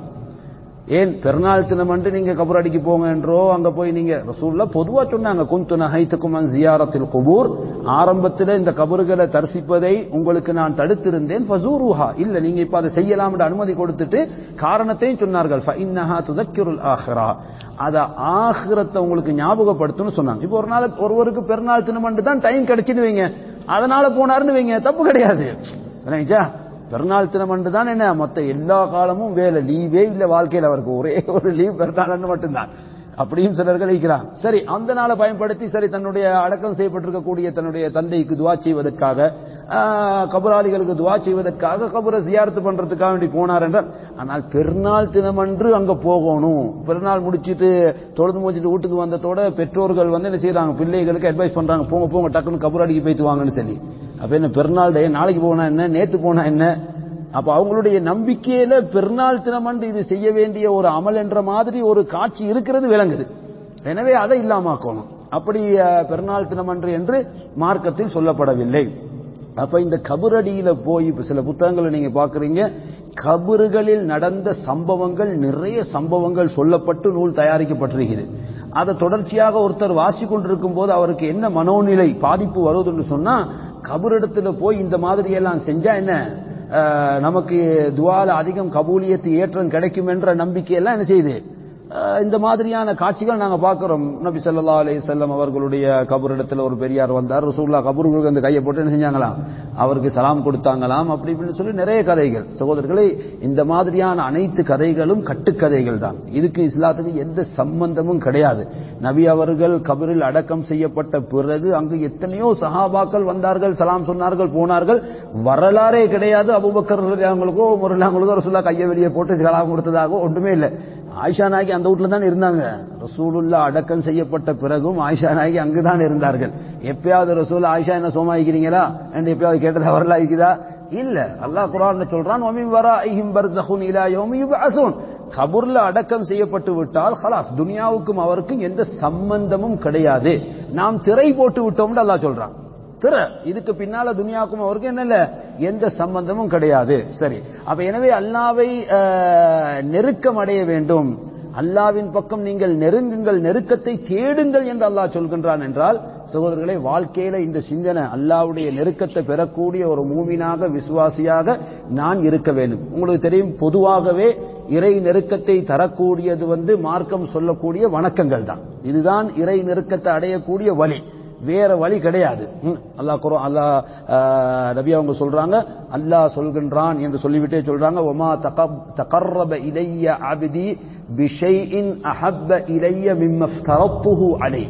ஏன் பெருநாள் தினம் அன்று நீங்க கபரடிக்கு போங்க என்றோ அங்க போய் நீங்க ரசூல்ல பொதுவா சொன்னாங்க குந்து நகைத்துக்கும் ஜியாரத்தில் குபூர் ஆரம்பத்தில் இந்த கபறுகளை தரிசிப்பதை உங்களுக்கு நான் தடுத்திருந்தேன் ஃபசூருஹா இல்ல நீங்க இப்ப அதை செய்யலாம் என்று அனுமதி கொடுத்துட்டு காரணத்தையும் சொன்னார்கள் ஃபஇன்னஹா துதக்கிருல் ஆஹிரா அத ஆகிரத்தை உங்களுக்கு ஞாபகப்படுத்தும்னு சொன்னாங்க இப்போ ஒரு நாள் ஒருவருக்கு பெருநாள் தினம் அன்று தான் டைம் கிடைச்சுன்னு வைங்க அதனால போனாருன்னு வைங்க தப்பு கிடையாது விளங்கிச்சா பெருநாள் தினமன்று தான் என்ன மொத்த எல்லா காலமும் வேலை லீவே இல்ல வாழ்க்கையில் அவருக்கு ஒரே ஒரு லீவ் பெருநாள் மட்டும்தான் அப்படியும் சிலர்கள் இருக்கிறாங்க சரி அந்த நாளை பயன்படுத்தி சரி தன்னுடைய அடக்கம் செய்யப்பட்டிருக்கக்கூடிய தன்னுடைய தந்தைக்கு துவா செய்வதற்காக ஆஹ், கபராளிகளுக்கு துவா செய்வதற்காக கபரை சியாரத்து பண்றதுக்காக வேண்டி போனார் என்றால் ஆனால் பெருநாள் தினமன்று அங்க போகணும் பெருநாள் முடிச்சிட்டு தொழுது முடிச்சிட்டு வீட்டுக்கு வந்ததோட பெற்றோர்கள் வந்து என்ன செய்யறாங்க பிள்ளைகளுக்கு அட்வைஸ் பண்றாங்க போங்க போங்க டக்குன்னு கபராடிக்கு போய்த்து வாங்கன்னு சொல்லி அப்ப என்ன பெருநாள் டே நாளைக்கு போனா என்ன நேத்து போனா என்ன அப்ப அவங்களுடைய நம்பிக்கையில பெருநாள் தினமன்று இது செய்ய வேண்டிய ஒரு அமல் என்ற மாதிரி ஒரு காட்சி இருக்கிறது விளங்குது எனவே அதை இல்லாமாக்கணும் அப்படி அஹ், பெருநாள் தினமன்று என்று மார்க்கத்தில் சொல்லப்படவில்லை அப்ப இந்த கபரடியில போய் இப்ப சில புத்தகங்களை நீங்க பாக்குறீங்க கபறுகளில் நடந்த சம்பவங்கள் நிறைய சம்பவங்கள் சொல்லப்பட்டு நூல் தயாரிக்கப்பட்டிருக்கிறது அதை தொடர்ச்சியாக ஒருத்தர் வாசி கொண்டிருக்கும் போது அவருக்கு என்ன மனோநிலை பாதிப்பு வருதுன்னு சொன்னா கபரிடத்துல போய் இந்த மாதிரி எல்லாம் செஞ்சா என்ன அஹ், நமக்கு துவால அதிகம் கபூலியத்து ஏற்றம் கிடைக்கும் என்ற நம்பிக்கையெல்லாம் என்ன செய்யுது அஹ், இந்த மாதிரியான காட்சிகள் நாங்க பார்க்கிறோம் நபி ஸல்லல்லாஹு அலைஹி வஸல்லம் அவர்களுடைய கபரிடத்துல ஒரு பெரியார் வந்தார் ரசூல்லா கபருக்கு அந்த கையை போட்டு என்ன செஞ்சாங்களாம் அவருக்கு சலாம் கொடுத்தாங்களாம் அப்படி இப்படின்னு சொல்லி நிறைய கதைகள் சகோதரர்களே இந்த மாதிரியான அனைத்து கதைகளும் கட்டுக்கதைகள் தான் இதுக்கு இஸ்லாத்துக்கு எந்த சம்பந்தமும் கிடையாது நபி அவர்கள் கபரில் அடக்கம் செய்யப்பட்ட பிறகு அங்கு எத்தனையோ சஹாபாக்கள் வந்தார்கள் சலாம் சொன்னார்கள் போனார்கள் வரலாறே கிடையாது அபூபக்கர் அவங்களுக்கோ முரளாங்களுக்கோ ரசூல்லா கையை வெளியே போட்டு சலாம் கொடுத்ததாகவோ ஒன்றுமே இல்லை ஆயிஷா நாயகி அந்த வீட்டுல தான் இருந்தாங்க ரசூலுல்லா அடக்கம் செய்யப்பட்ட பிறகும் ஆயிஷா நாயகி அங்குதான் இருந்தார்கள் எப்பயாவது ரசூல் ஆயிஷா என்ன சோமாயிக்கிறீங்களா என்று எப்பயாவது கேட்டதா வரலா இருக்குதா இல்ல அல்லாஹ் குரான் சொல்றான் "வமின் வராஇஹிம் பர்ஸஹுன் இலா யௌமி யுப்அஸூன்." கபூர்ல அடக்கம் செய்யப்பட்டு விட்டால் ஹலாஸ் துனியாவுக்கும் அவருக்கும் எந்த சம்பந்தமும் கிடையாது நாம் திரை போட்டு விட்டோம்னு அல்லாஹ் சொல்றான் திரை இதுக்கு பின்னால துனியாவுக்கும் அவருக்கும் என்ன இல்ல எந்த சம்பந்தமும் கிடையாது சரி அப்ப எனவே அல்லாவை அஹ், நெருக்கம் அடைய வேண்டும் அல்லாவின் பக்கம் நீங்கள் நெருங்குங்கள் நெருக்கத்தை தேடுங்கள் என்று அல்லாஹ் சொல்கின்றான் என்றால் சகோதரர்களே வாழ்க்கையில இந்த சிந்தனை அல்லாவுடைய நெருக்கத்தை பெறக்கூடிய ஒரு மூமினாக விசுவாசியாக நான் இருக்க வேண்டும் உங்களுக்கு தெரியும் பொதுவாகவே இறை நெருக்கத்தை தரக்கூடியது வந்து மார்க்கம் சொல்லக்கூடிய வணக்கங்கள் தான் இதுதான் இறை நெருக்கத்தை அடையக்கூடிய வழி வேற வழி கிடையாது ம், அல்லாஹ் குரோ அல்லாஹ் ஆஹ், நபி அவங்க சொல்றாங்க அல்லாஹ் சொல்கின்றான் என்று சொல்லிவிட்டே சொல்றாங்க ஒமா தகர்ரப இலைய அபிதி பிஷைஇன் அஹப்ப இலைய மிம்மஃப்தரத்துஹு அலை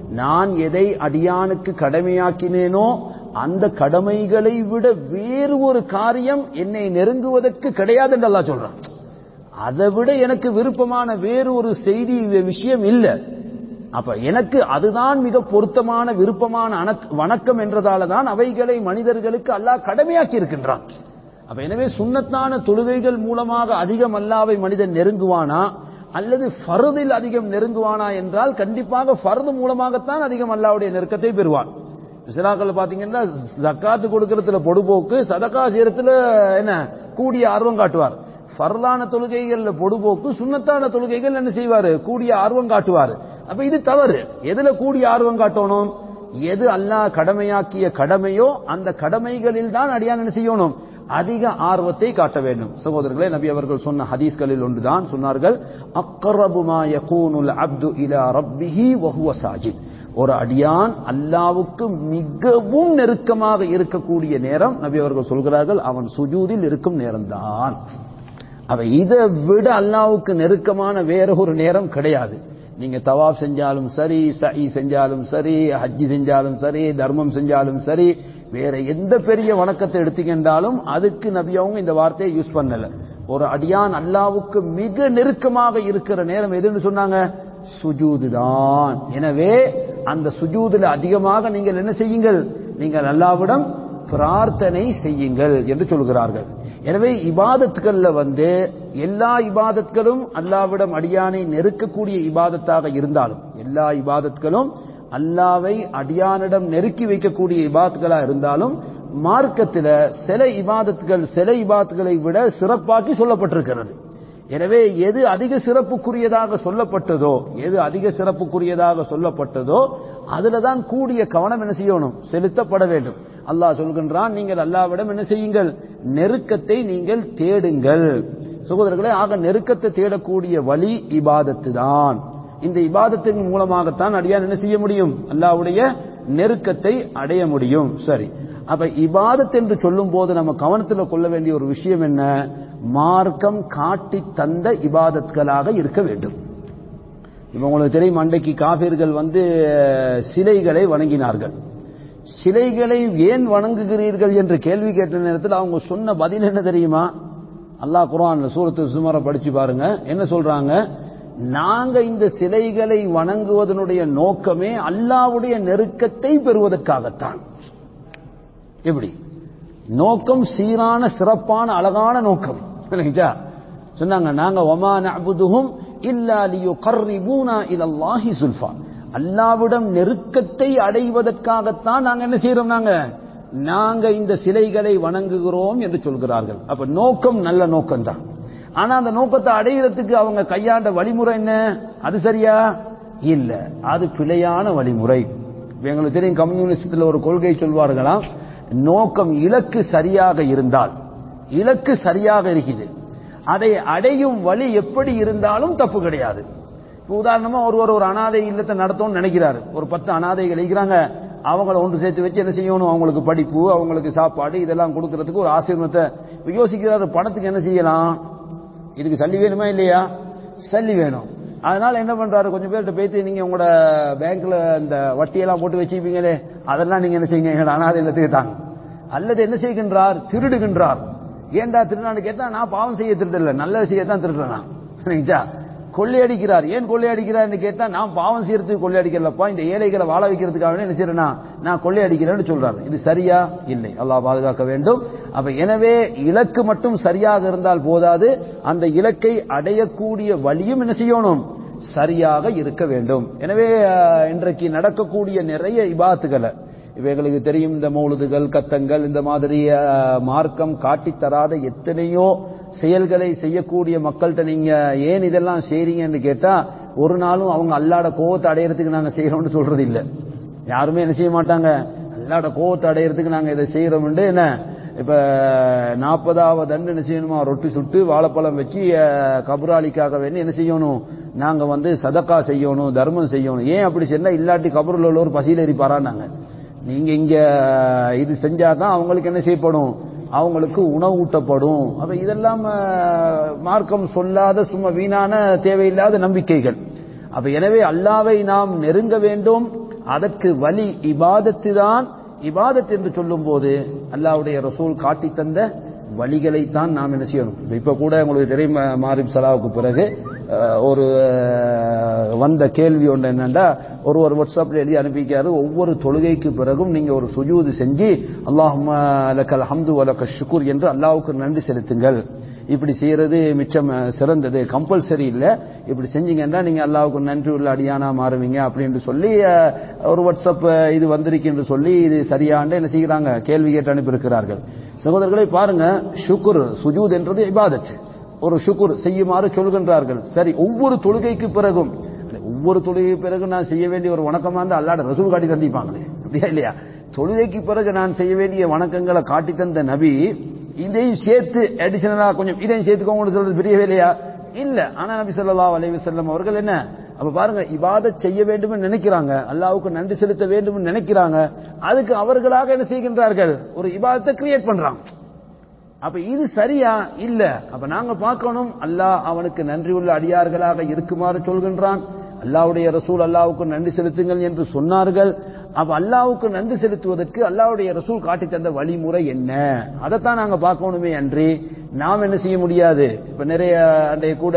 நான் எதை அடியானுக்கு கடமையாக்கினேனோ அந்த கடமைகளை விட வேறு ஒரு காரியம் என்னை நெருங்குவதற்கு கிடையாது என்று அல்லாஹ் சொல்றான் அதை விட எனக்கு விருப்பமான வேறு ஒரு செய்தி விஷயம் இல்லை அப்ப எனக்கு அதுதான் மிக பொருத்தமான விருப்பமான அணக்- வணக்கம் என்றதால தான் அவைகளை மனிதர்களுக்கு அல்லாஹ் கடமையாக்கி இருக்கின்றான் அப்ப எனவே சுன்னத்தான தொழுகைகள் மூலமாக அதிகம் அல்லாவை மனிதன் நெருங்குவானா அல்லது ஃபர்தில் அதிகம் நெருங்குவானா என்றால் கண்டிப்பாக ஃபர்து மூலமாகத்தான் அதிகம் அல்லாவுடைய நெருக்கத்தை பெறுவான் இஸ்லாக்கள் பாத்தீங்கன்னா ஜக்காத்து கொடுக்கறதுல பொடுபோக்கு சதக்கா செய்யறதுல என்ன கூடிய ஆர்வம் காட்டுவார் ஃபர்லான தொழுகைகள்ல பொடுபோக்கு சுன்னத்தான தொழுகைகள் என்ன செய்வாரு கூடிய ஆர்வம் காட்டுவார் அப்ப இது தவறு எதுல கூடிய ஆர்வம் காட்டணும் எது அல்லாஹ் கடமையாக்கிய கடமையோ அந்த கடமைகளில் தான் அடியான் என்ன செய்யணும் அதிக ஆர்வத்தை காட்ட வேண்டும் சகோதரர்களே நபி அவர்கள் சொன்ன ஹதீஸ்களில் ஒன்றுதான் சொன்னார்கள் அக்ரபு மா யகூனுல் அப்து இலா ரப்பிஹி வஹுவ சாஜித் ஒரு அடியான் அல்லாவுக்கு மிகவும் நெருக்கமாக இருக்கக்கூடிய நேரம் நபி அவர்கள் சொல்கிறார்கள் அவன் சுஜூதில் இருக்கும் நேரம்தான் அவ இதை விட அல்லாவுக்கு நெருக்கமான வேற ஒரு நேரம் கிடையாது நீங்க தவாப் செஞ்சாலும் சரி சஇ செஞ்சாலும் சரி ஹஜ்ஜி செஞ்சாலும் சரி தர்மம் செஞ்சாலும் சரி வேற எந்த பெரிய வணக்கத்தை எடுத்துக்கின்றாலும் அதுக்கு நபி அவங்க இந்த வார்த்தையை யூஸ் பண்ணல ஒரு அடியான் அல்லாவுக்கு மிக நெருக்கமாக இருக்கிற நேரம் எதுன்னு சொன்னாங்க சுஜூது தான் எனவே அந்த சுஜூதுல அதிகமாக நீங்கள் என்ன செய்யுங்கள் நீங்கள் அல்லாவிடம் பிரார்த்தனை செய்யுங்கள் என்று சொல்கிறார்கள் எனவே இபாதத்துகள்ல வந்து எல்லா இபாதத்களும் அல்லாவிடம் அடியானை நெருக்கக்கூடிய இபாதத்தாக இருந்தாலும் எல்லா இபாதத்களும் அல்லாவை அடியானிடம் நெருக்கி வைக்கக்கூடிய இபாத்துகளா இருந்தாலும் மார்க்கத்தில் சில இபாதத்துகள் சில இபாத்துகளை விட சிறப்பாக்கி சொல்லப்பட்டிருக்கிறது எனவே எது அதிக சிறப்புக்குரியதாக சொல்லப்பட்டதோ எது அதிக சிறப்புக்குரியதாக சொல்லப்பட்டதோ அதுல தான் கூடிய கவனம் என்ன செய்யணும் செலுத்தப்பட வேண்டும் அல்லாஹ் சொல்கின்றான் நீங்கள் அல்லாவிடம் என்ன செய்யுங்கள் நெருக்கத்தை நீங்கள் தேடுங்கள் சகோதரர்களே ஆக நெருக்கத்தை தேடக்கூடிய வழி இபாதத்து தான் இந்த இபாதத்தின் மூலமாகத்தான் அடியான் என்ன செய்ய முடியும் அல்லாவுடைய நெருக்கத்தை அடைய முடியும் சரி அப்ப இபாதத் என்று சொல்லும் போது நம்ம கவனத்தில் கொள்ள வேண்டிய ஒரு விஷயம் என்ன மார்க்கம் காட்டி தந்த இபாதத்களாக இருக்க வேண்டும் இப்ப உங்களுக்கு தெரியும் அன்றைக்கு காபிர்கள் வந்து சிலைகளை வணங்கினார்கள் சிலைகளை ஏன் வணங்குகிறீர்கள் என்று கேள்வி கேட்ட நேரத்தில் அவங்க சொன்ன பதில் என்ன தெரியுமா அல்லாஹ் குரான் சூரத்து சுமர படிச்சு பாருங்க என்ன சொல்றாங்க நாங்க இந்த சிலைகளை வணங்குவதனுடைய நோக்கமே அல்லாவுடைய நெருக்கத்தை பெறுவதற்காகத்தான் எப்படி நோக்கம் சீரான சிறப்பான அழகான நோக்கம் இல்லைங்களா சொன்னாங்க நாங்க ஒமா நஅபுதுஹும் இல்லா லியுகர்ரிபூனா இலல்லாஹி சுல்ஃபா அல்லாவிடம் நெருக்கத்தை அடைவதற்காகத்தான் நாங்க என்ன செய்யறோம் நாங்க நாங்க இந்த சிலைகளை வணங்குகிறோம் என்று சொல்கிறார்கள் அப்ப நோக்கம் நல்ல நோக்கம் தான் ஆனா அந்த நோக்கத்தை அடைகிறதுக்கு அவங்க கையாண்ட வழிமுறை என்ன அது சரியா இல்ல அது பிழையான வழிமுறை இப்ப எங்களுக்கு தெரியும் கம்யூனிஸ்டத்தில் ஒரு கொள்கை சொல்வார்களாம் நோக்கம் இலக்கு சரியாக இருந்தால் இலக்கு சரியாக இருக்குது அதை அடையும் வழி எப்படி இருந்தாலும் தப்பு கிடையாது இப்ப உதாரணமா ஒருவர் ஒரு அனாதை இல்லத்தை நடத்தணும்னு நினைக்கிறாரு ஒரு பத்து அனாதைகள் இருக்கிறாங்க அவங்கள ஒன்று சேர்த்து வச்சு என்ன செய்யணும் அவங்களுக்கு படிப்பு அவங்களுக்கு சாப்பாடு இதெல்லாம் கொடுக்கறதுக்கு ஒரு ஆசீர்வத்தை இப்ப யோசிக்கிறாரு பணத்துக்கு என்ன செய்யலாம் இதுக்கு சல்லி வேணுமா இல்லையா சல்லி வேணும் அதனால என்ன பண்றாரு கொஞ்சம் பேர்கிட்ட பேசி நீங்க உங்களோட பேங்க்ல இந்த வட்டியெல்லாம் போட்டு வச்சுப்பீங்களே அதெல்லாம் நீங்க என்ன செய்யுங்க எங்களோட அனாதை இல்லத்துக்கு தாங்க அல்லது என்ன செய்கின்றார் திருடுகின்றார் ஏன்டா திருடான்னு கேட்டா நான் பாவம் செய்ய திருடல நல்ல விஷயத்தான் திருடுறேன் சரிங்களா கொள்ளையடிக்கிறார் ஏன் கொள்ளையடிக்கிறார்னு கேட்டா நான் பாவம் செய்யறதுக்கு கொள்ளையடிக்கலப்பா இந்த ஏழைகளை வாழ வைக்கிறதுக்காக என்ன செய்யறேன்னா நான் கொள்ளையடிக்கிறேன்னு சொல்றாரு இது சரியா இல்லை அல்லாஹ் பாதுகாக்க வேண்டும் அப்ப எனவே இலக்கு மட்டும் சரியாக இருந்தால் போதாது அந்த இலக்கை அடையக்கூடிய வழியும் என்ன செய்யணும் சரியாக இருக்க வேண்டும் எனவே அஹ், இன்றைக்கு நடக்கக்கூடிய நிறைய இபாத்துகளை இவைகளுக்கு தெரியும் இந்த மௌலுதுகள் கத்தங்கள் இந்த மாதிரி அஹ், மார்க்கம் காட்டித் தராத எத்தனையோ செயல்களை செய்யக்கூடிய மக்கள்கிட்ட நீங்க ஏன் இதெல்லாம் செய்றீங்கன்னு கேட்டா ஒரு நாளும் அவங்க அல்லாட கோவத்தை அடையறதுக்கு நாங்க செய்யறோம்னு சொல்றது இல்ல யாருமே என்ன செய்ய மாட்டாங்க அல்லாட கோவத்தை அடையறதுக்கு நாங்க இதை செய்யறோம்னு என்ன இப்ப நாற்பதாவது அன்று என்ன செய்யணுமா ரொட்டி சுட்டு வாழைப்பழம் வச்சு அஹ், கபராளிக்காக வேண்டி என்ன செய்யணும் நாங்க வந்து சதக்கா செய்யணும் தர்மம் செய்யணும் ஏன் அப்படி சொன்னா இல்லாட்டி கபரில் உள்ளவர் பசியில் எரிப்பாரான்னாங்க நீங்க இங்க இது செஞ்சாதான் அவங்களுக்கு என்ன செய்யப்படும் அவங்களுக்கு உணவு ஊட்டப்படும் அப்ப இதெல்லாம் அஹ், மார்க்கம் சொல்லாத சும்மா வீணான தேவையில்லாத நம்பிக்கைகள் அப்ப எனவே அல்லாவை நாம் நெருங்க வேண்டும் அதற்கு வழி இபாதத்து தான் இபாதத் என்று சொல்லும்போது அல்லாஹ்வுடைய ரசூல் காட்டி தந்த வழிகளை தான் நாம் என்ன செய்யணும் இப்ப கூட உங்களுக்கு தெரியும் மாரிப் சலாவுக்கு பிறகு அஹ், ஒரு அஹ், வந்த கேள்வி ஒன்று என்னன்னா ஒரு ஒரு வாட்ஸ்அப்ல எழுதி அனுப்பிக்காரு ஒவ்வொரு தொழுகைக்கு பிறகும் நீங்க ஒரு சுஜூது செஞ்சு அல்லாஹும்ம லக்கல் ஹம்து வலக்க ஷுக்குர் என்று அல்லாஹ்வுக்கு நன்றி செலுத்துங்கள் இப்படி செய்யறது மிச்சம் அஹ், சிறந்தது கம்பல்சரி இல்ல இப்படி செஞ்சீங்கன்னா நீங்க அல்லாஹ்வுக்கு நன்றி உள்ள அடியானா மாறுவீங்க அப்படின்னு சொல்லி அஹ், ஒரு வாட்ஸ்அப் அஹ், இது வந்திருக்கு என்று சொல்லி இது சரியாண்டு என்ன செய்கிறாங்க கேள்வி கேட்டு அனுப்பியிருக்கிறார்கள் சகோதரர்களை பாருங்க ஷுக்குர் சுஜூத் என்றது இபாதத் ஒரு ஷுக்குர் செய்யுமாறு சொல்கின்றார்கள் சரி ஒவ்வொரு தொழுகைக்கு பிறகும் ஒவ்வொரு தொழுகைக்கு பிறகு நான் செய்ய வேண்டிய ஒரு வணக்கமா இருந்தா அல்லாட ரசூல் காட்டி தந்திப்பாங்களே அப்படியா இல்லையா தொழுகைக்கு பிறகு நான் செய்ய வேண்டிய வணக்கங்களை காட்டி தந்த நபி இதையும் சேர்த்து அடிஷனலா கொஞ்சம் இதையும் சேர்த்துக்கோங்கன்னு சொல்றது பெரிய வேலையா இல்ல ஆனா நபி ஸல்லல்லாஹு அலைஹி வஸல்லம் அவர்கள் என்ன அப்ப பாருங்க இபாதத் செய்ய வேண்டும் நினைக்கிறாங்க அல்லாஹ்வுக்கு நன்றி செலுத்த வேண்டும் நினைக்கிறாங்க அதுக்கு அவர்களாக என்ன செய்கின்றார்கள் ஒரு இபாதத்தை கிரியேட் பண்றாங்க அப்ப இது சரியா இல்ல அப்ப நாங்க பார்க்கணும் அல்லாஹ் அவனுக்கு நன்றி உள்ள அடியார்களாக இருக்குமாறு சொல்கின்றான் அல்லாஹ்வுடைய ரசூல் அல்லாஹ்வுக்கு நன்றி செலுத்துங்கள் என்று சொன்னார்கள் அப்ப அல்லாஹ்வுக்கு நன்றி செலுத்துவதற்கு அல்லாஹ்வுடைய ரசூல் காட்டி தந்த வழிமுறை என்ன அதைத்தான் நாங்க பார்க்கணுமே அன்றி நாம் என்ன செய்ய முடியாது இப்ப நிறைய அன்றைய கூட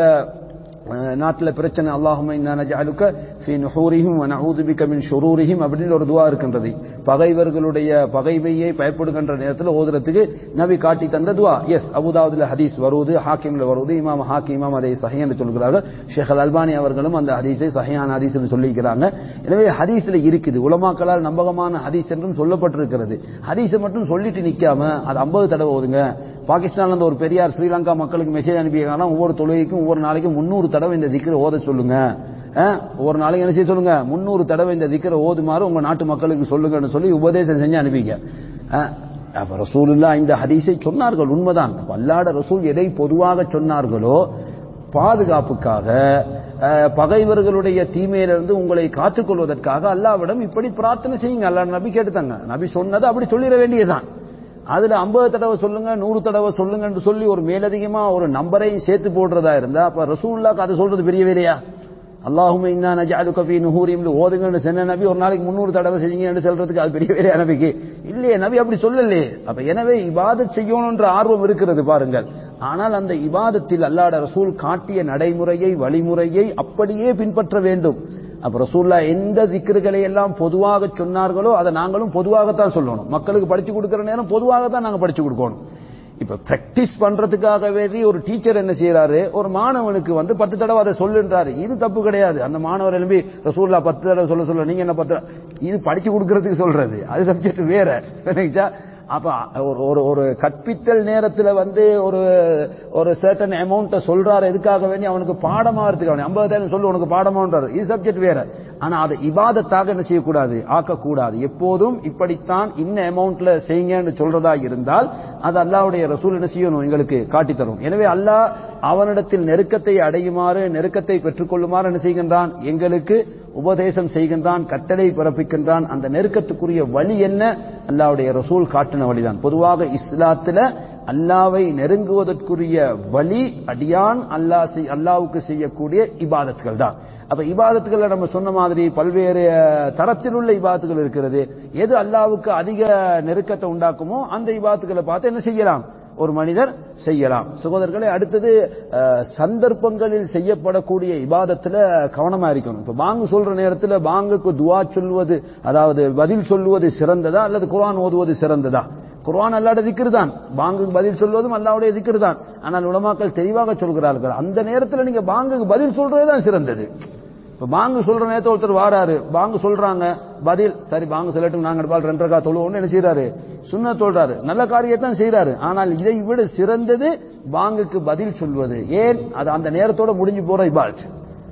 அஹ், நாட்டுல பிரச்சனை அல்லாஹும இன்னா நஜஅலுக ஃபீ நுஹூரிஹிம் வ நஊது பிக மின் ஷுரூரிஹிம் அப்படின்னு ஒரு துஆ இருக்கின்றது பகைவர்களுடைய பகைவையை பயப்படுகின்ற நேரத்தில் ஓதுறதுக்கு நபி காட்டி தந்த துஆ எஸ் அபுதாவுதுல ஹதீஸ் வருவது ஹாக்கிம்ல வருவது இமாம் ஹாக்கிம் இமாம் அதை சஹீஹ் என்று சொல்கிறார்கள் ஷேக் அல் அல்பானி அவர்களும் அந்த ஹதீஸை சஹீஹான ஹதீஸ் என்று சொல்லியிருக்கிறாங்க எனவே ஹதீஸ்ல இருக்குது உலமாக்களால் நம்பகமான ஹதீஸ் என்றும் சொல்லப்பட்டிருக்கிறது ஹதீஸை மட்டும் சொல்லிட்டு நிக்காம அது 50 தடவை ஓதுங்க பாகிஸ்தான்ல இருந்து ஒரு பெரியார் ஸ்ரீலங்கா மக்களுக்கு மெசேஜ் அனுப்பியிருக்காங்கன்னா ஒவ்வொரு தொழுகைக்கும் ஒவ்வொரு நாளைக்கும் முன்னூறு தடவை இந்த திக்கிற ஓத சொல்லுங்க அஹ், ஒவ்வொரு நாளைக்கு என்ன செய்ய சொல்லுங்க முன்னூறு தடவை இந்த திக்கிற ஓதுமாறு உங்க நாட்டு மக்களுக்கு சொல்லுங்கன்னு சொல்லி உபதேசம் செஞ்சு அனுப்பிங்க அஹ், அப்ப ரசூலுல்லா இந்த ஹதீஸை சொன்னார்கள் உண்மைதான் அப்ப அல்லாட ரசூல் எதை பொதுவாக சொன்னார்களோ பாதுகாப்புக்காக அஹ், பகைவர்களுடைய தீமையிலிருந்து உங்களை காத்துக்கொள்வதற்காக அல்லாவிடம் இப்படி பிரார்த்தனை செய்யுங்க அல்லா நபி கேட்டுத்தாங்க நபி சொன்னதை அப்படி சொல்லிட வேண்டியதுதான் அதுல 50 தடவை சொல்லுங்க நூறு தடவை சொல்லுங்கன்னு சொல்லி ஒரு மேலதிகமா ஒரு நம்பரையும் சேர்த்து போடுறதா இருந்தா அப்ப ரசூலுல்லாக்கு அது சொல்றது பெரிய வேலையா அல்லாஹும இன்னா நஜஅலுக ஃபீ நுஹூரிஹிம் ஓதுங்கன்னு சொன்ன நபி ஒரு நாளைக்கு 300 தடவை செய்யுங்கன்னு சொல்றதுக்கு அது பெரிய வேலையா நபிக்கு இல்லையே நபி அப்படி சொல்லலையே அப்ப எனவே இபாதத் செய்யணும்ன்ற ஆர்வம் இருக்கிறது பாருங்கள் ஆனால் அந்த இபாதத்தில் அல்லாஹ்ட ரசூல் காட்டிய நடைமுறையை வழிமுறையை அப்படியே பின்பற்ற வேண்டும் அப்ப ரசூல்லா எந்த திக்ருகளை எல்லாம் பொதுவாக சொன்னார்களோ அதை நாங்களும் பொதுவாகத்தான் சொல்லணும் மக்களுக்கு படிச்சு கொடுக்கிற நேரம் பொதுவாகத்தான் நாங்க படிச்சு கொடுக்கணும் இப்ப பிராக்டிஸ் பண்றதுக்காக வேண்டி ஒரு டீச்சர் என்ன செய்யறாரு ஒரு மாணவனுக்கு வந்து பத்து தடவை அதை சொல்லுன்றாரு இது தப்பு கிடையாது அந்த மாணவர் எழுப்பி ரசூல்லா பத்து தடவை சொல்ல சொல்ல நீங்க என்ன பத்து இது படிச்சு கொடுக்கறதுக்கு சொல்றது அது சப்ஜெக்ட் வேற விளங்குச்சா? அப்ப ஒரு ஒரு ஒரு கற்பித்தல் நேரத்துல வந்து ஒரு ஒரு சர்டன் அமௌண்ட்டை சொல்றாரு எதுக்காக வேண்டி அவனுக்கு பாடமா இருக்கு அவன் ஐம்பதாயிரம் சொல்லு உனக்கு பாடமான்றாரு இது சப்ஜெக்ட் வேற ஆனா அதை இபாதத்தாக என்ன செய்யக்கூடாது ஆக்கக்கூடாது எப்போதும் இப்படித்தான் இன்ன அமௌண்ட்ல செய்யுங்கன்னு சொல்றதா இருந்தால் அது அல்லாஹ்வுடைய ரசூல் என்ன செய்யணும் எங்களுக்கு காட்டி தரும் எனவே அல்லாஹ் அவனிடத்தில் நெருக்கத்தை அடையுமாறு நெருக்கத்தை பெற்றுக்கொள்ளுமாறு என்ன செய்கின்றான் எங்களுக்கு உபதேசம் செய்கின்றான் கட்டளை பிறப்பிக்கின்றான் அந்த நெருக்கத்துக்குரிய வழி என்ன அல்லாஹ்வுடைய ரசூல் காட்டின வழிதான் பொதுவாக இஸ்லாத்துல அல்லாவை நெருங்குவதற்குரிய வழி அடியான் அல்லாஹ் செய்- அல்லாஹ்வுக்கு செய்யக்கூடிய இபாதத்துகள் தான் அப்ப இபாதத்துகளை நம்ம சொன்ன மாதிரி பல்வேறு அஹ், தரத்தில் உள்ள இபாதத்துகள் இருக்கிறது எது அல்லாஹ்வுக்கு அதிக நெருக்கத்தை உண்டாக்குமோ அந்த இபாதத்துகளை பார்த்து என்ன செய்யலாம் ஒரு மனிதர் செய்யலாம் சகோதரர்களே அடுத்தது அஹ், சந்தர்ப்பங்களில் செய்யப்படக்கூடிய இபாதத்துல கவனமா இருக்கணும் இப்ப பாங்கு சொல்ற நேரத்துல பாங்குக்கு துவா சொல்வது அதாவது பதில் சொல்லுவது சிறந்ததா அல்லது குர்ஆன் ஓதுவது சிறந்ததா குர்ஆன் அல்லாட திக்ர் தான் பாங்குக்கு பதில் சொல்வதும் அல்லாவுடைய திக்ர் தான் ஆனால் உலமாக்கள் தெளிவாக சொல்கிறார்கள் அந்த நேரத்துல நீங்க பாங்குக்கு பதில் சொல்றதே தான் சிறந்தது இப்ப பாங்கு சொல்ற நேரத்துல ஒருத்தர் வாராரு பாங்கு சொல்றாங்க பதில் சரி பாங்கு சொல்லட்டும் நாங்க பால் ரெண்டு ரக்கா தொழுவோம்னு என்ன செய்யறாரு சுன்ன சொல்றாரு நல்ல காரியத்தான் செய்யறாரு ஆனால் இதை விட சிறந்தது பாங்குக்கு பதில் சொல்வது ஏன் அது அந்த நேரத்தோட முடிஞ்சு போற இபாத்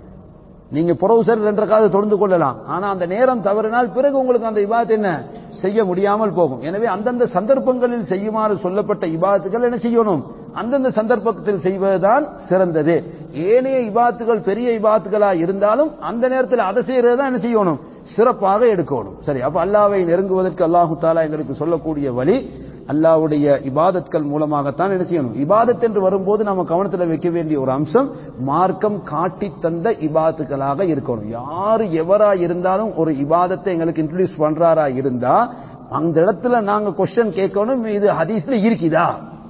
நீங்க புறவு சரி ரெண்டு ரக்காத தொடர்ந்து கொள்ளலாம் ஆனா அந்த நேரம் தவறினால் பிறகு உங்களுக்கு அந்த இபாத் என்ன செய்ய முடியாமல் போகும் எனவே அந்தந்த சந்தர்ப்பங்களில் செய்யுமாறு சொல்லப்பட்ட இபாத்துகள் என்ன செய்யணும் அந்தந்த சந்தர்ப்பத்தில் செய்வதுதான் சிறந்தது ஏனைய இபாத்துகள் பெரிய இபாத்துகளா இருந்தாலும் அந்த நேரத்தில் அதை செய்யறது தான் என்ன செய்யணும் சிறப்பாக எடுக்கணும் சரி அப்ப அல்லாவை நெருங்குவதற்கு அல்லாஹு தாலா எங்களுக்கு சொல்லக்கூடிய வழி அல்லாவுடைய இபாதத்கள் மூலமாகத்தான் என்ன செய்யணும் இபாதத் என்று வரும்போது நம்ம கவனத்தில் வைக்க வேண்டிய ஒரு அம்சம் மார்க்கம் காட்டி தந்த இபாதத்துகளாக இருக்கணும் யாரு எவரா இருந்தாலும் ஒரு இபாதத்தை எங்களுக்கு இன்ட்ரடியூஸ் பண்றாரா இருந்தா அந்த இடத்துல நாங்க கொஸ்டின் கேட்கணும் இது ஹதீஸ்ல இருக்குதா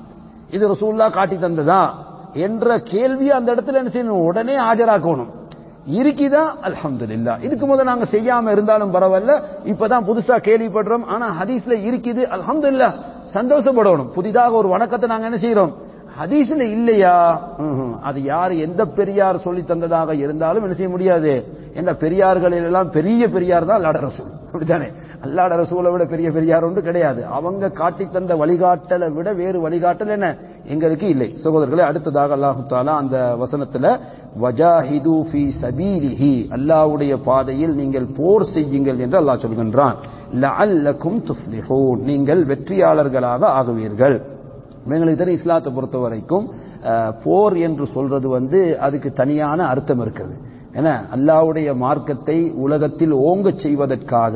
இது ரசூல்லா காட்டி தந்ததா என்ற கேள்வியை அந்த இடத்துல என்ன செய்யணும் உடனே ஆஜராக்கணும் இருக்குதா அல்ஹம்துலில்லா இதுக்கு முதல்ல நாங்க செய்யாம இருந்தாலும் பரவாயில்ல இப்பதான் புதுசா கேள்விப்படுறோம் ஆனா ஹதீஸ்ல இருக்குது அல்ஹம்துலில்லா சந்தோஷப்படணும் புதிதாக ஒரு வணக்கத்தை நாங்க என்ன செய்யறோம் ஹதீஸ்ல இல்லையா ம்ஹும். அது யார் எந்த பெரியார் சொல்லி தந்ததாக இருந்தாலும் என்ன செய்ய முடியாது என்ற பெரியார்களில் எல்லாம் பெரிய பெரியார் தான் அல்லாட ரசூல் அப்படித்தானே அல்லாட ரசூலை விட பெரிய பெரியார் ஒன்று கிடையாது அவங்க காட்டி தந்த வழிகாட்டலை விட வேறு வழிகாட்டல் என்ன எங்களுக்கு இல்லை சகோதரர்களே அடுத்ததாக அல்லாஹு தாலா அந்த வசனத்துல வஜாஹிது ஃபி சபீலிஹி அல்லாஹ்வுடைய பாதையில் நீங்கள் போர் செய்யுங்கள் என்று அல்லாஹ் சொல்கின்றான் லஅல்லக்கும் துஃப்லிஹூன் நீங்கள் வெற்றியாளர்களாக ஆகுவீர்கள் எங்களுக்கு தெரியும் இஸ்லாத்தை பொறுத்த வரைக்கும் அஹ், போர் என்று சொல்றது வந்து அதுக்கு தனியான அர்த்தம் இருக்குது ஏன்னா அல்லாஹ்வுடைய மார்க்கத்தை உலகத்தில் ஓங்கச் செய்வதற்காக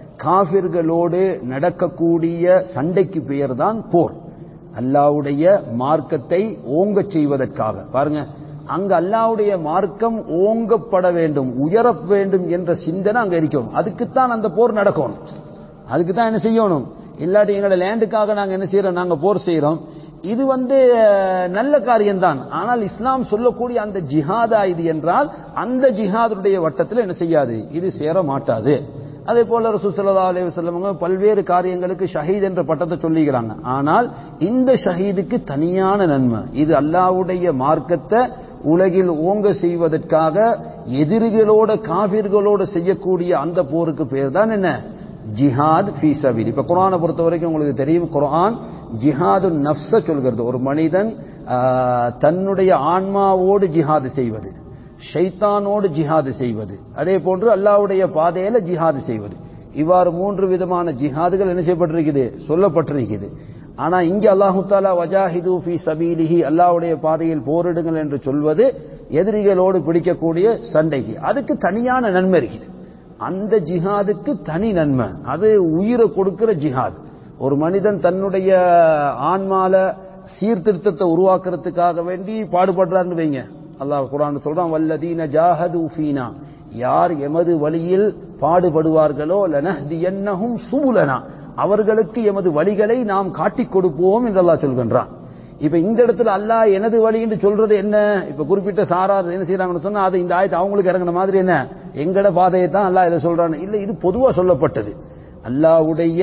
காபிர்களோடு நடக்கக்கூடிய சண்டைக்கு பெயர் தான் போர் அல்லாஹ்வுடைய மார்க்கத்தை ஓங்கச் செய்வதற்காக பாருங்க அங்க அல்லாஹ்வுடைய மார்க்கம் ஓங்கப்பட வேண்டும் உயர வேண்டும் என்ற சிந்தனை அங்க இருக்கும் அதுக்குத்தான் அந்த போர் நடக்கணும் அதுக்கு தான் என்ன செய்யணும் இல்லாட்டி எங்களோட லேண்டுக்காக நாங்க என்ன செய்யறோம் நாங்க போர் செய்யறோம் இது வந்து அஹ், நல்ல காரியம்தான் ஆனால் இஸ்லாம் சொல்லக்கூடிய அந்த ஜிஹாதா இது என்றால் அந்த ஜிஹாதுடைய வட்டத்தில் என்ன செய்யாது இது சேர மாட்டாது அதே போல ரசூல் ஸல்லல்லாஹு அலைஹி வஸல்லம் பல்வேறு காரியங்களுக்கு ஷஹீத் என்ற பட்டத்தை சொல்லிக்கிறாங்க ஆனால் இந்த ஷஹீதுக்கு தனியான நன்மை இது அல்லாஹ்வுடைய மார்க்கத்தை உலகில் ஓங்க செய்வதற்காக எதிரிகளோட காபிர்களோட செய்யக்கூடிய அந்த போருக்கு பேர் தான் என்ன ஜிஹாத் ஃபீ சபீல் இப்ப குர்ஆனை பொறுத்த வரைக்கும் உங்களுக்கு தெரியும் குர்ஆன் ஜிஹாது நஃப்ஸ சொல்கிறது ஒரு மனிதன் ஆஹ், தன்னுடைய ஆன்மாவோடு ஜிஹாது செய்வது ஷைத்தானோடு ஜிஹாது செய்வது அதே போன்று அல்லாஹ்வுடைய பாதையில ஜிஹாது செய்வது இவ்வாறு மூன்று விதமான ஜிஹாதுகள் என்ன செய்யப்பட்டிருக்குது சொல்லப்பட்டிருக்குது ஆனா இங்க அல்லாஹு தாலா வஜாஹிது ஃபி சபீலிஹி அல்லாஹ்வுடைய பாதையில் போரிடுங்கள் என்று சொல்வது எதிரிகளோடு பிடிக்கக்கூடிய சண்டைக்கு அதுக்கு தனியான நன்மை இருக்குது அந்த ஜிஹாதுக்கு தனி நன்மை அது உயிரை கொடுக்கிற ஜிஹாத் ஒரு மனிதன் தன்னுடைய ஆன்மால சீர்திருத்தத்தை உருவாக்குறதுக்காக வேண்டி பாடுபடுறாருன்னு வைங்க அல்லாஹ் குர்ஆன் சொல்றான் வல்லதீன ஜாஹது ஃபீனா யார் எமது வழியில் பாடுபடுவார்களோ லனஹ்தியன்னஹும் சுபுலனா அவர்களுக்கு எமது வழிகளை நாம் காட்டிக் கொடுப்போம் என்று அல்லாஹ் சொல்கின்றான் இப்ப இந்த இடத்துல அல்லாஹ் எனது வழி என்று சொல்றது என்ன இப்ப குறிப்பிட்ட சாரார் என்ன செய்யறாங்கன்னு சொன்னா அது இந்த ஆயத்தை அவங்களுக்கு இறங்கின மாதிரி என்ன எங்கட பாதையை தான் அல்லாஹ் இதை சொல்றான் இல்ல இது பொதுவா சொல்லப்பட்டது அல்லாஹ்வுடைய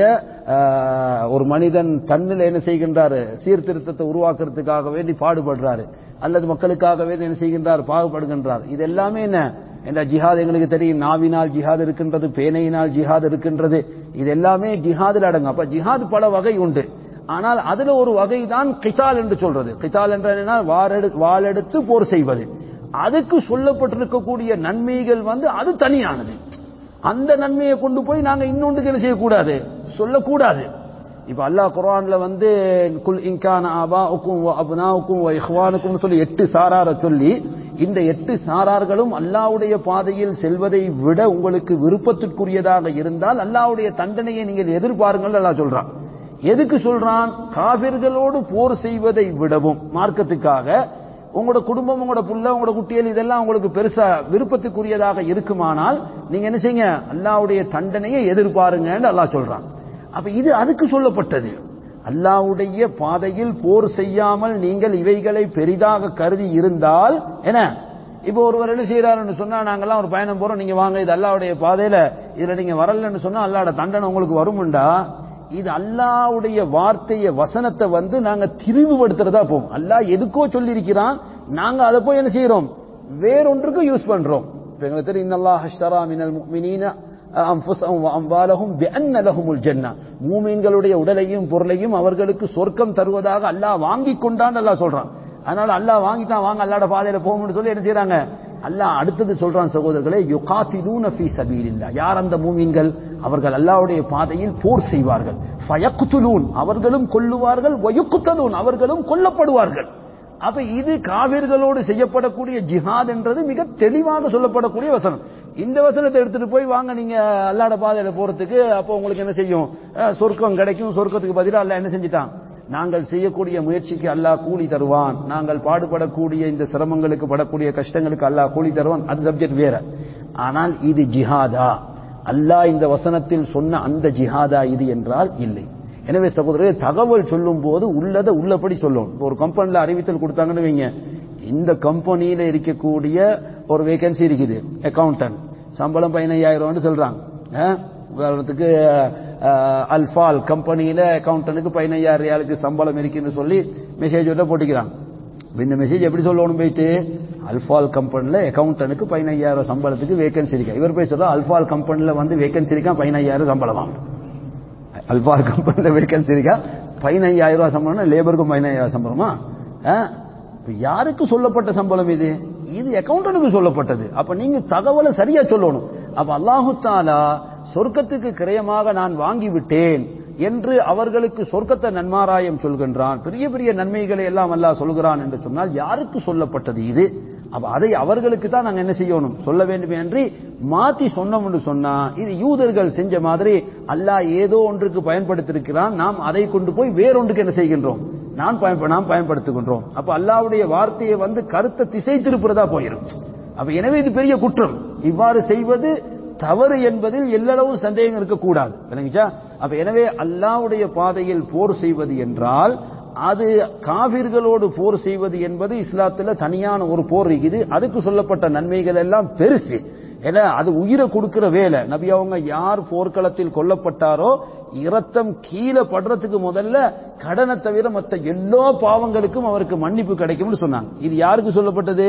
ஆஹ், ஒரு மனிதன் தன்னில் என்ன செய்கின்றாரு சீர்திருத்தத்தை உருவாக்குறதுக்காக வேண்டி பாடுபடுறாரு அல்லது மக்களுக்காக வேண்டி என்ன செய்கின்றார் பாகுபடுகின்றார் இது எல்லாமே என்ன என்ற ஜிஹாத் எங்களுக்கு தெரியும் நாவினால் ஜிஹாத் இருக்கின்றது பேனையினால் ஜிஹாத் இருக்கின்றது இது எல்லாமே ஜிஹாதில் அடங்கும் அப்ப ஜிஹாத் பல வகை உண்டு ஆனால் அதுல ஒரு வகை தான் கிதால் என்று சொல்றது கிதால் என்ற என்ன வாரெடு வாளெடுத்து போர் செய்வது அதுக்கு சொல்லப்பட்டிருக்கக்கூடிய நன்மைகள் வந்து அது தனியானது அந்த நன்மையை கொண்டு போய் நாங்க இன்னொன்றுக்கு என்ன செய்யக்கூடாது சொல்லக்கூடாது இப்ப அல்லாஹ் குர்ஆன்ல வந்து குல் இன்கான ஆபாஉக்கும் வ அப்னாஉக்கும் வ இஹ்வானுக்கும் சொல்லி எட்டு சாரார சொல்லி இந்த எட்டு சாரார்களும் அல்லாஹ்வுடைய பாதையில் செல்வதை விட உங்களுக்கு விருப்பத்திற்குரியதாக இருந்தால் அல்லாஹ்வுடைய தண்டனையை நீங்கள் எதிர்பாருங்கள் அல்லாஹ் சொல்றான் எதுக்கு சொல்றான் காபிர்களோடு போர் செய்வதை விடவும் மார்க்கத்துக்காக உங்களோட குடும்பம் உங்களோட புள்ள உங்களோட குட்டியல் இதெல்லாம் உங்களுக்கு பெருசா விருப்பத்துக்குரியதாக இருக்குமானால் நீங்க என்ன செய்யுங்க அல்லாஹ்வுடைய தண்டனையை எதிர்பாருங்கன்னு அல்லாஹ் சொல்றான் அப்ப இது அதுக்கு சொல்லப்பட்டது அல்லாஹ்வுடைய பாதையில் போர் செய்யாமல் நீங்கள் இவைகளை பெரிதாக கருதி இருந்தால் என்ன இப்போ ஒருவர் என்ன செய்யறாருன்னு சொன்னா நாங்கெல்லாம் ஒரு பயணம் போறோம் நீங்க வாங்க இது அல்லாஹ்வுடைய பாதையில இதுல நீங்க வரலன்னு சொன்னா அல்லாஹ்வோட தண்டனை உங்களுக்கு வருமுண்டா இது அல்லாஹ்வுடைய வார்த்தைய வசனத்தை வந்து நாங்க திரிவுபடுத்துறதா போகும் அல்லாஹ் எதுக்கோ சொல்லியிருக்கிறான் நாங்க அதை போய் என்ன செய்யறோம் வேறொன்றுக்கு யூஸ் பண்றோம் இப்ப எங்களுக்கு தெரியும் இன்னல்லாஹ் அஷ்தரா மினல் முஃமினீன அன்ஃபுஸஹும் வ அம்வாலஹும் பிஅன்ன லஹுமுல் ஜன்னah மூமின்களுடைய உடலையும் பொருளையும் அவர்களுக்கு சொர்க்கம் தருவதாக அல்லாஹ் வாங்கி கொண்டான்னு அல்லாஹ் சொல்றான் அதனால அல்லாஹ் வாங்கிட்டான் வாங்க அல்லாஹ்ட பாதையில போகணும்னு சொல்லி என்ன செய்றாங்க அல்லாஹ் அடுத்தது சொல்றான் சகோதரர்களே யுகாத்திலூன ஃபீ சபீலில்லா யார் அந்த மூமின்கள் அவர்கள் அல்லாஹ்வுடைய பாதையில் போர் செய்வார்கள் ஃபயக்துலூன் அவர்களும் கொல்லுவார்கள் வயுக்தலூன் அவர்களும் கொல்லப்படுவார்கள் அப்ப இது காவிர்களோடு செய்யப்படக்கூடிய ஜிஹாத் என்றது மிக தெளிவாக சொல்லப்படக்கூடிய வசனம் இந்த வசனத்தை எடுத்துட்டு போய் வாங்க நீங்க அல்லாட பாதையில போறதுக்கு அப்போ உங்களுக்கு என்ன செய்யும் அஹ், சொர்க்கம் கிடைக்கும் சொர்க்கத்துக்கு பதிலா அல்லாஹ் என்ன செஞ்சிட்டான் நாங்கள் செய்யக்கூடிய முயற்சிக்கு அல்லாஹ் கூலி தருவான் நாங்கள் பாடுபடக்கூடிய இந்த சிரமங்களுக்கு படக்கூடிய கஷ்டங்களுக்கு அல்லாஹ் கூலி தருவான் அது சப்ஜெக்ட் வேற ஆனால் இது ஜிஹாதா அல்லாஹ் இந்த வசனத்தில் சொன்ன அந்த ஜிஹாதா இது என்றால் இல்லை எனவே சகோதரரே தகவல் சொல்லும் போது உள்ளதை உள்ளபடி சொல்லணும் இப்போ ஒரு கம்பெனில அறிவித்தல் கொடுத்தாங்கன்னு வைங்க இந்த கம்பெனியில இருக்கக்கூடிய ஒரு வேகன்சி இருக்குது அக்கவுண்டன்ட் சம்பளம் பதினையாயிரம் சொல்றாங்க அஹ், உதாரணத்துக்கு அஹ், அல்பால் கம்பெனியில அக்கவுண்டனுக்கு பதினையாயிரம் ரியாலுக்கு சம்பளம் இருக்குன்னு சொல்லி மெசேஜ் விட்ட போட்டிக்கிறாங்க இப்ப இந்த மெசேஜ் எப்படி சொல்லணும் போயிட்டு அல்பால் கம்பெனில அக்கவுண்டனுக்கு பதினையாயிரம் சம்பளத்துக்கு வேகன்சி இருக்கா இவர் போய் சொல்றா அல்பால் கம்பெனில வந்து வேகன்சி இருக்கா பதினையாயிரம் சம்பளம் வாங்க அல்பால் கம்பெனில வேகன்சி இருக்கா பதினையாயிரம் ரூபாய் சம்பளம்னா லேபருக்கும் பதினையாயிரம் சம்பளமா ஆ? இப்ப யாருக்கு சொல்லப்பட்ட சம்பளம் இது இது அக்கவுண்டனுக்கு சொல்லப்பட்டது அப்ப நீங்க தகவலை சரியா சொல்லணும் அப்ப அல்லாஹு தாலா சொர்க்கத்துக்கு கிரயமாக நான் வாங்கி விட்டேன் என்று அவர்களுக்கு சொர்க்கத்தை நன்மாராயம் சொல்கின்றான் பெரிய பெரிய நன்மைகளை எல்லாம் அல்லாஹ் சொல்கிறான் என்று சொன்னால் யாருக்கு சொல்லப்பட்டது இது அப்ப அதை அவர்களுக்கு தான் நாங்க என்ன செய்யணும் சொல்ல வேண்டும் என்று மாத்தி சொன்னோம் என்று சொன்னா இது யூதர்கள் செஞ்ச மாதிரி அல்லாஹ் ஏதோ ஒன்றுக்கு பயன்படுத்தியிருக்கிறான் நாம் அதை கொண்டு போய் வேறொன்றுக்கு என்ன செய்கின்றோம் நான் பயன்ப நாம் பயன்படுத்துகின்றோம் அப்ப அல்லாஹ்வுடைய வார்த்தையை வந்து கருத்தை திசை திருப்புறதா போயிடும் அப்ப எனவே இது பெரிய குற்றம் இவ்வாறு செய்வது தவறு என்பதில் எல்லளவு சந்தேகம் இருக்கக்கூடாது விளங்கிச்சா அப்ப எனவே அல்லாஹ்வுடைய பாதையில் போர் செய்வது என்றால் அது காவிர்களோடு போர் செய்வது என்பது இஸ்லாத்துல தனியான ஒரு போர் இருக்குது அதுக்கு சொல்லப்பட்ட நன்மைகள் எல்லாம் பெருசு ஏன்னா அது உயிரை கொடுக்கிற வேலை நபி அவங்க யார் போர்க்களத்தில் கொல்லப்பட்டாரோ இரத்தம் கீழே படுறதுக்கு முதல்ல கடனை தவிர மற்ற எல்லா பாவங்களுக்கும் அவருக்கு மன்னிப்பு கிடைக்கும்னு சொன்னாங்க இது யாருக்கு சொல்லப்பட்டது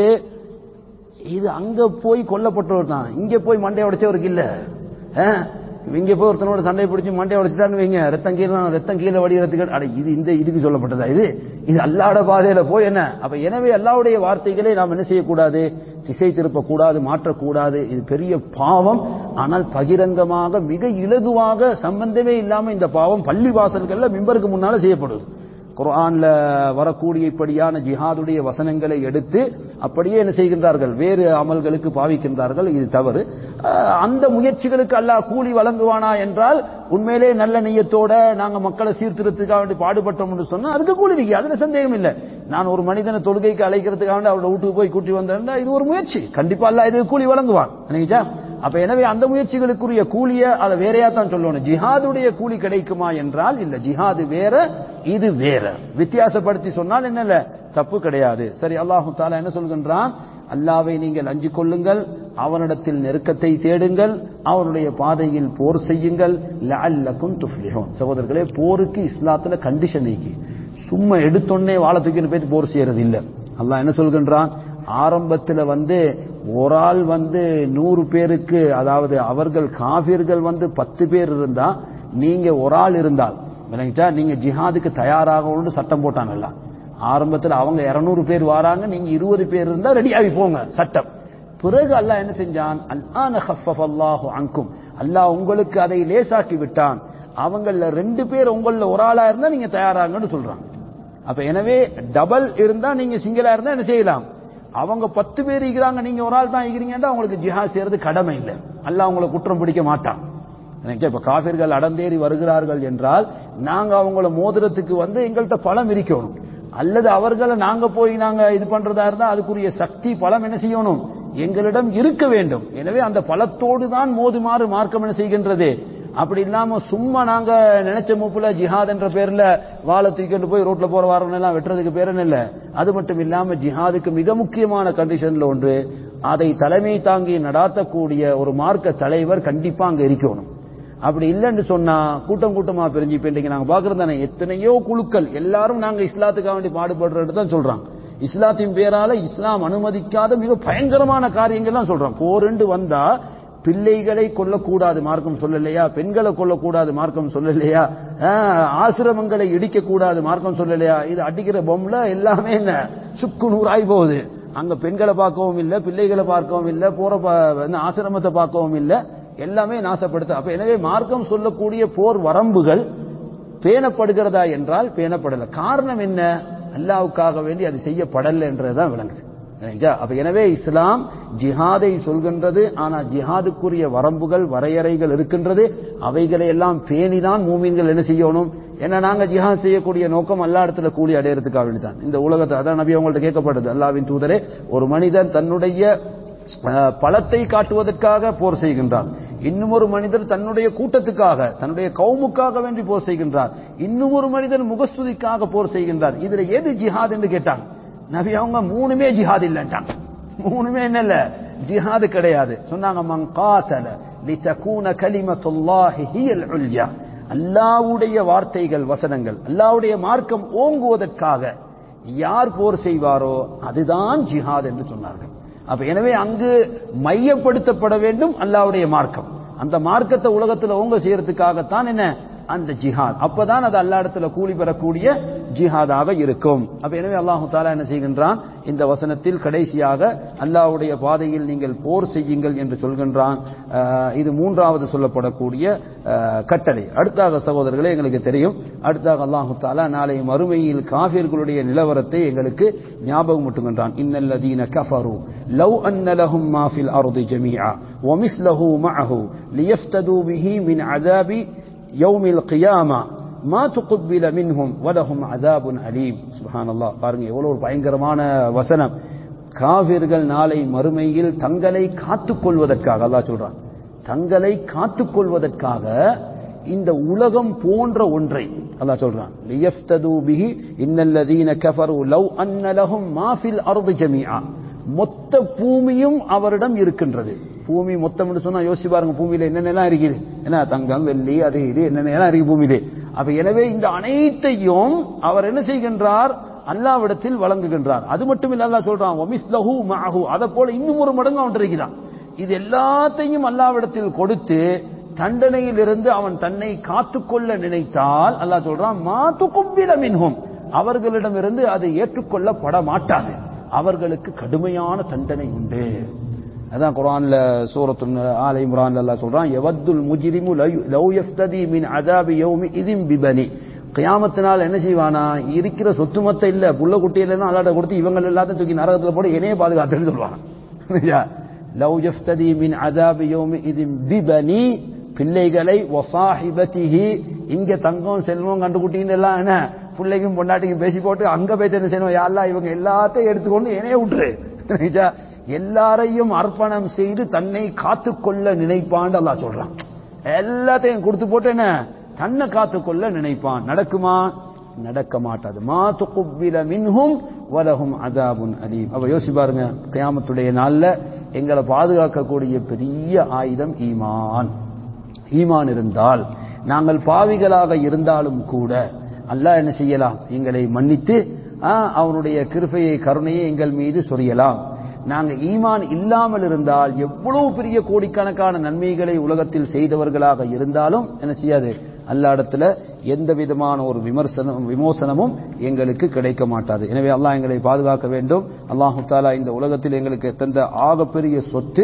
இது அங்க போய் கொல்லப்பட்டவர் தான் இங்க போய் மண்டைய உடைச்சவருக்கு இல்ல ஆ? இங்க போய் ஒருத்தனோட சண்டை பிடிச்சு மண்டைய உடைச்சிட்டான்னு வைங்க ரத்தம் கீழே ரத்தம் கீழே வடிகிறதுக்கு அட இது இந்த இதுக்கு சொல்லப்பட்டதா இது இது அல்லாட பாதையில போய் என்ன அப்ப எனவே அல்லாவுடைய வார்த்தைகளை நாம் என்ன செய்யக்கூடாது திசை திருப்பக்கூடாது மாற்றக்கூடாது இது பெரிய பாவம் ஆனால் பகிரங்கமாக மிக இலகுவாக சம்பந்தமே இல்லாம இந்த பாவம் பள்ளி வாசல்கள்ல மிம்பருக்கு முன்னால செய்யப்படுது குர்ஆன்ல வரக்கூடிய இப்படியான ஜிஹாதுடைய வசனங்களை எடுத்து அப்படியே என்ன செய்கின்றார்கள் வேறு அமல்களுக்கு பாவிக்கின்றார்கள் இது தவறு அஹ், அந்த முயற்சிகளுக்கு அல்லாஹ் கூலி வழங்குவானா என்றால் உண்மையிலே நல்ல நெய்யத்தோட நாங்க மக்களை சீர்திருத்தத்துக்காக வேண்டி பாடுபட்டோம் என்று சொன்னா அதுக்கு கூலி இருக்கு அதுல சந்தேகம் இல்லை நான் ஒரு மனிதனை தொழுகைக்கு அழைக்கிறதுக்காக வேண்டி அவரோட வீட்டுக்கு போய் கூட்டி வந்தேன்னா இது ஒரு முயற்சி கண்டிப்பா அல்லாஹ் இது கூலி வழங்குவான் நினைச்சா அப்ப எனவே அந்த முயற்சிகளுக்குரிய கூலிய அதை வேறையா தான் சொல்லணும் ஜிஹாதுடைய கூலி கிடைக்குமா என்றால் இல்ல ஜிஹாது வேற இது வேற வித்தியாசப்படுத்தி சொன்னால் என்ன இல்ல தப்பு கிடையாது சரி அல்லாஹு தாலா என்ன சொல்கின்றான் அல்லாவை நீங்கள் அஞ்சிக் கொள்ளுங்கள் அவனிடத்தில் நெருக்கத்தை தேடுங்கள் அவனுடைய பாதையில் போர் செய்யுங்கள் லஅல்லக்கும் துஃப்லிஹூன் சகோதரர்களே போருக்கு இஸ்லாத்துல கண்டிஷன் நீக்கி சும்மா எடுத்தோடனே வாழை தூக்கின்னு போயிட்டு போர் செய்யறது இல்ல அல்லாஹ் என்ன சொல்கின்றான் ஆரம்பத்துல வந்து ஒரு ஆள் வந்து நூறு பேருக்கு அதாவது அவர்கள் காபிர்கள் வந்து பத்து பேர் இருந்தா நீங்க ஒரு ஆள் இருந்தால் விளங்கிட்டா நீங்க ஜிஹாதுக்கு தயாராகணும்னு சட்டம் போட்டாங்கல்ல ஆரம்பத்துல அவங்க 200 பேர் வராங்க நீங்க இருபது பேர் இருந்தா ரெடி ஆகி போங்க சட்டம் பிறகு அல்லாஹ் என்ன செஞ்சான் அல்லான அல்லாஹு அன்கும் அல்லாஹ் உங்களுக்கு அதை லேசாக்கி விட்டான் அவங்கள ரெண்டு பேர் உங்கள ஒரு ஆளா இருந்தா நீங்க தயாராங்கன்னு சொல்றாங்க அப்ப எனவே டபுள் இருந்தா நீங்க சிங்கிளா இருந்தா என்ன செய்யலாம் அவங்க பத்து பேர் இருக்கிறாங்க நீங்க ஒரு ஆள் தான் இருக்கிறீங்கன்னா அவங்களுக்கு ஜிஹாத் செய்யறது கடமை இல்லை அல்லாஹ் உங்களை குற்றம் பிடிக்க மாட்டான் எனக்கு இப்ப காபிர்கள் அடந்தேறி வருகிறார்கள் என்றால் நாங்க அவங்கள மோதிரத்துக்கு வந்து எங்கள்கிட்ட பலம் இருக்கணும் அல்லது அவர்களை நாங்க போய் நாங்க இது பண்றதா இருந்தா அதுக்குரிய சக்தி பலம் என்ன செய்யணும் எங்களிடம் இருக்க வேண்டும் எனவே அந்த பலத்தோடு தான் மோதுமாறு மார்க்கம் என்ன செய்கின்றது அப்படி இல்லாம சும்மா நாங்க நினைச்ச மூப்புல ஜிஹாத் என்ற பேர்ல வாழை தூக்கிட்டு போய் ரோட்ல போற வாரம் எல்லாம் வெட்டுறதுக்கு பேரன் இல்ல அது மட்டும் இல்லாம ஜிஹாதுக்கு மிக முக்கியமான கண்டிஷன்ல ஒன்று அதை தலைமை தாங்கி நடாத்தக்கூடிய ஒரு மார்க்க தலைவர் கண்டிப்பா அங்க இருக்கணும் அப்படி இல்லைன்னு சொன்னா கூட்டம் கூட்டமா பிரிஞ்சு இப்ப இன்னைக்கு நாங்க பாக்குறது தானே எத்தனையோ குழுக்கள் எல்லாரும் நாங்க இஸ்லாத்துக்காக வேண்டி பாடுபடுறது தான் சொல்றாங்க இஸ்லாத்தின் பேரால இஸ்லாம் அனுமதிக்காத மிக பயங்கரமான காரியங்கள்லாம் சொல்றான் போரெண்டு வந்தா பிள்ளைகளை கொல்லக்கூடாது மார்க்கம் சொல்லலையா பெண்களை கொல்லக்கூடாது மார்க்கம் சொல்லலையா ஆஹ், ஆசிரமங்களை இடிக்க கூடாது மார்க்கம் சொல்லலையா இது அடிக்கிற பொம்ல எல்லாமே என்ன சுக்கு நூறாய் போகுது அங்க பெண்களை பார்க்கவும் இல்லை பிள்ளைகளை பார்க்கவும் இல்லை போற ப- என்ன, ஆசிரமத்தை பார்க்கவும் இல்லை எல்லாமே நாசப்படுத்த அப்ப எனவே மார்க்கம் சொல்லக்கூடிய போர் வரம்புகள் பேணப்படுகிறதா என்றால் பேணப்படல காரணம் என்ன அல்லாவுக்காக வேண்டி அது செய்யப்படல என்றதுதான் விளங்குது சரிங்களா? அப்ப எனவே இஸ்லாம் ஜிஹாதை சொல்கின்றது ஆனா ஜிஹாதுக்குரிய வரம்புகள் வரையறைகள் இருக்கின்றது அவைகளை எல்லாம் பேணிதான் மூமின்கள் என்ன செய்யணும் ஏன்னா நாங்க ஜிஹாத் செய்யக்கூடிய நோக்கம் அல்லா இடத்துல கூலி அடையறதுக்காக வேண்டிதான் இந்த உலகத்தை அதான் நபி அவங்கள்ட்ட கேட்கப்பட்டது அல்லாவின் தூதரே ஒரு மனிதன் தன்னுடைய அஹ், பலத்தை காட்டுவதற்காக போர் செய்கின்றார் இன்னும் ஒரு மனிதர் தன்னுடைய கூட்டத்துக்காக தன்னுடைய கவுமுக்காக வேண்டி போர் செய்கின்றார் இன்னும் ஒரு மனிதர் முகஸ்துதிக்காக போர் செய்கின்றார் இதுல எது ஜிஹாத் என்று கேட்டாங்க நபி அவங்க மூணுமே ஜிஹாத் இல்லைன்ட்டாங்க மூணுமே என்ன இல்ல ஜிஹாது கிடையாது சொன்னாங்க மன் காத்தல லிதகூன கலிமத்துல்லாஹி ஹியல் உல்யா அல்லாஹ்வுடைய வார்த்தைகள் வசனங்கள் அல்லாஹ்வுடைய மார்க்கம் ஓங்குவதற்காக யார் போர் செய்வாரோ அதுதான் ஜிஹாத் என்று சொன்னார்கள் அப்ப எனவே அங்கு மையப்படுத்தப்பட வேண்டும் அல்லாஹ்வுடைய மார்க்கம் அந்த மார்க்கத்தை உலகத்துல ஓங்க செய்யறதுக்காகத்தான் என்ன அந்த ஜிஹாத் அப்பதான் அது அல்லா இடத்துல கூலி பெறக்கூடிய ஜிஹாதாக இருக்கும் அப்ப எனவே அல்லாஹு தாலா என்ன செய்கின்றான் இந்த வசனத்தில் கடைசியாக அல்லாஹ்வுடைய பாதையில் நீங்கள் போர் செய்யுங்கள் என்று சொல்கின்றான் அஹ், இது மூன்றாவது சொல்லப்படக்கூடிய அஹ், கட்டளை அடுத்தாக சகோதரர்களே எங்களுக்கு தெரியும் அடுத்தாக அல்லாஹு தாலா நாளை மறுமையில் காஃபிர்களுடைய நிலவரத்தை எங்களுக்கு ஞாபகம் முட்டுகின்றான் இன்னல்லதீன கஃபரு லவ் அன்ன லஹும் மா ஃபில் அர்தி ஜமீஆ ومثله معه ليفتدوا به من عذاب يوم القيامة ما تقبل منهم ولهم عذاب أليم سبحان الله பாருங்க எவ்வளவு ஒரு பயங்கரமான வசனம் காவிர்கள் நாளை மறுமையில் தங்களை காத்துக் கொள்வதற்காக அல்லாஹ் சொல்றான் தங்களை காத்துக் கொள்வதற்காக இந்த உலகம் போன்ற ஒன்றை அல்லாஹ் சொல்றான் லியஃப்தது பிஹி இன்னல்லதீன கஃபரு லவ் அன்ன லஹும் மா ஃபில் அர்தி ஜமீஆ மொத்த பூமியும் அவரிடம் இருக்கின்றது பூமி மொத்தம் சொன்னா யோசிச்சு பாருங்க பூமியில என்னென்னலாம் இருக்குது என்ன தங்கம் வெள்ளி அது இது என்னென்னலாம் இருக்கு பூமியிலே அப்ப எனவே இந்த அனைத்தையும் அவர் என்ன செய்கின்றார் அல்லாவிடத்தில் வழங்குகின்றார் அது மட்டும் இல்ல அல்லாஹ் சொல்றான் ஒமிஸ்லஹு மஅஹு அதை போல இன்னும் ஒரு மடங்கு அவன் இருக்கிறான் இது எல்லாத்தையும் அல்லாவிடத்தில் கொடுத்து தண்டனையிலிருந்து அவன் தன்னை காத்துக்கொள்ள நினைத்தால் அல்லாஹ் சொல்றான் மா துகுப்பில மின்ஹும் அவர்களிடமிருந்து அது ஏற்றுக்கொள்ளப்பட மாட்டாது அவர்களுக்கு கடுமையான தண்டனை உண்டு அதான் குர்ஆன்ல சூரத்து ஆல இம்ரான்ல அல்லாஹ் சொல்றான் யவத்துல் முஜ்ரிமு லவ் யஃப்ததி மின் அதாபி யௌமி இதிம் பிபனி கியாமத்தினால் என்ன செய்வானா இருக்கிற சொத்து மொத்தம் இல்ல புள்ள குட்டியில அல்லாட்ட கொடுத்து இவங்க எல்லாத்தையும் தூக்கி நரகத்துல போட்டு என்னையே பாதுகாத்துன்னு சொல்லுவாங்க லவ் யஃப்ததி மின் அதாபி யௌமி இதிம் பிபனி பிள்ளைகளை வசாஹிபதிஹி இங்க தங்கம் செல்வம் கண்டுகுட்டின்னு எல்லாம் என்ன பிள்ளைக்கும் பொண்டாட்டிக்கும் பேசி போட்டு அங்க போய் என்ன செய்யணும் யாரெல்லாம் இவங்க எல்லாத்தையும் எடுத்துக்கொண்டு என்னைய விட்டுரு சரிங்களா? எல்லாரையும் அர்ப்பணம் செய்து தன்னை காத்துக்கொள்ள நினைப்பான்னு அல்லாஹ் சொல்றான் எல்லாத்தையும் கொடுத்து போட்டு என்ன தன்னை காத்துக்கொள்ள நினைப்பான் நடக்குமா நடக்க மாட்டாது மா துகுப்பில மின்ஹும் வலஹும் அதாபுன் அலீம் அப்ப யோசி பாருங்க கியாமத்துடைய நாள்ல எங்களை பாதுகாக்கக்கூடிய பெரிய ஆயுதம் ஈமான் ஈமான் இருந்தால் நாங்கள் பாவிகளாக இருந்தாலும் கூட அல்லாஹ் என்ன செய்யலாம் எங்களை மன்னித்து ஆ, அவனுடைய கிருபையை கருணையை எங்கள் மீது சொரியலாம் நாங்க ஈமான் இல்லாமல் இருந்தால் எவ்வளவு பெரிய கோடிக்கணக்கான நன்மைகளை உலகத்தில் செய்தவர்களாக இருந்தாலும் என்ன செய்யாது அல்லாடத்துல எந்த விதமான ஒரு விமர்சனம் விமோசனமும் எங்களுக்கு கிடைக்க மாட்டாது எனவே அல்லாஹ் எங்களை பாதுகாக்க வேண்டும் அல்லாஹு தாலா இந்த உலகத்தில் எங்களுக்கு தந்த ஆகப்பெரிய சொத்து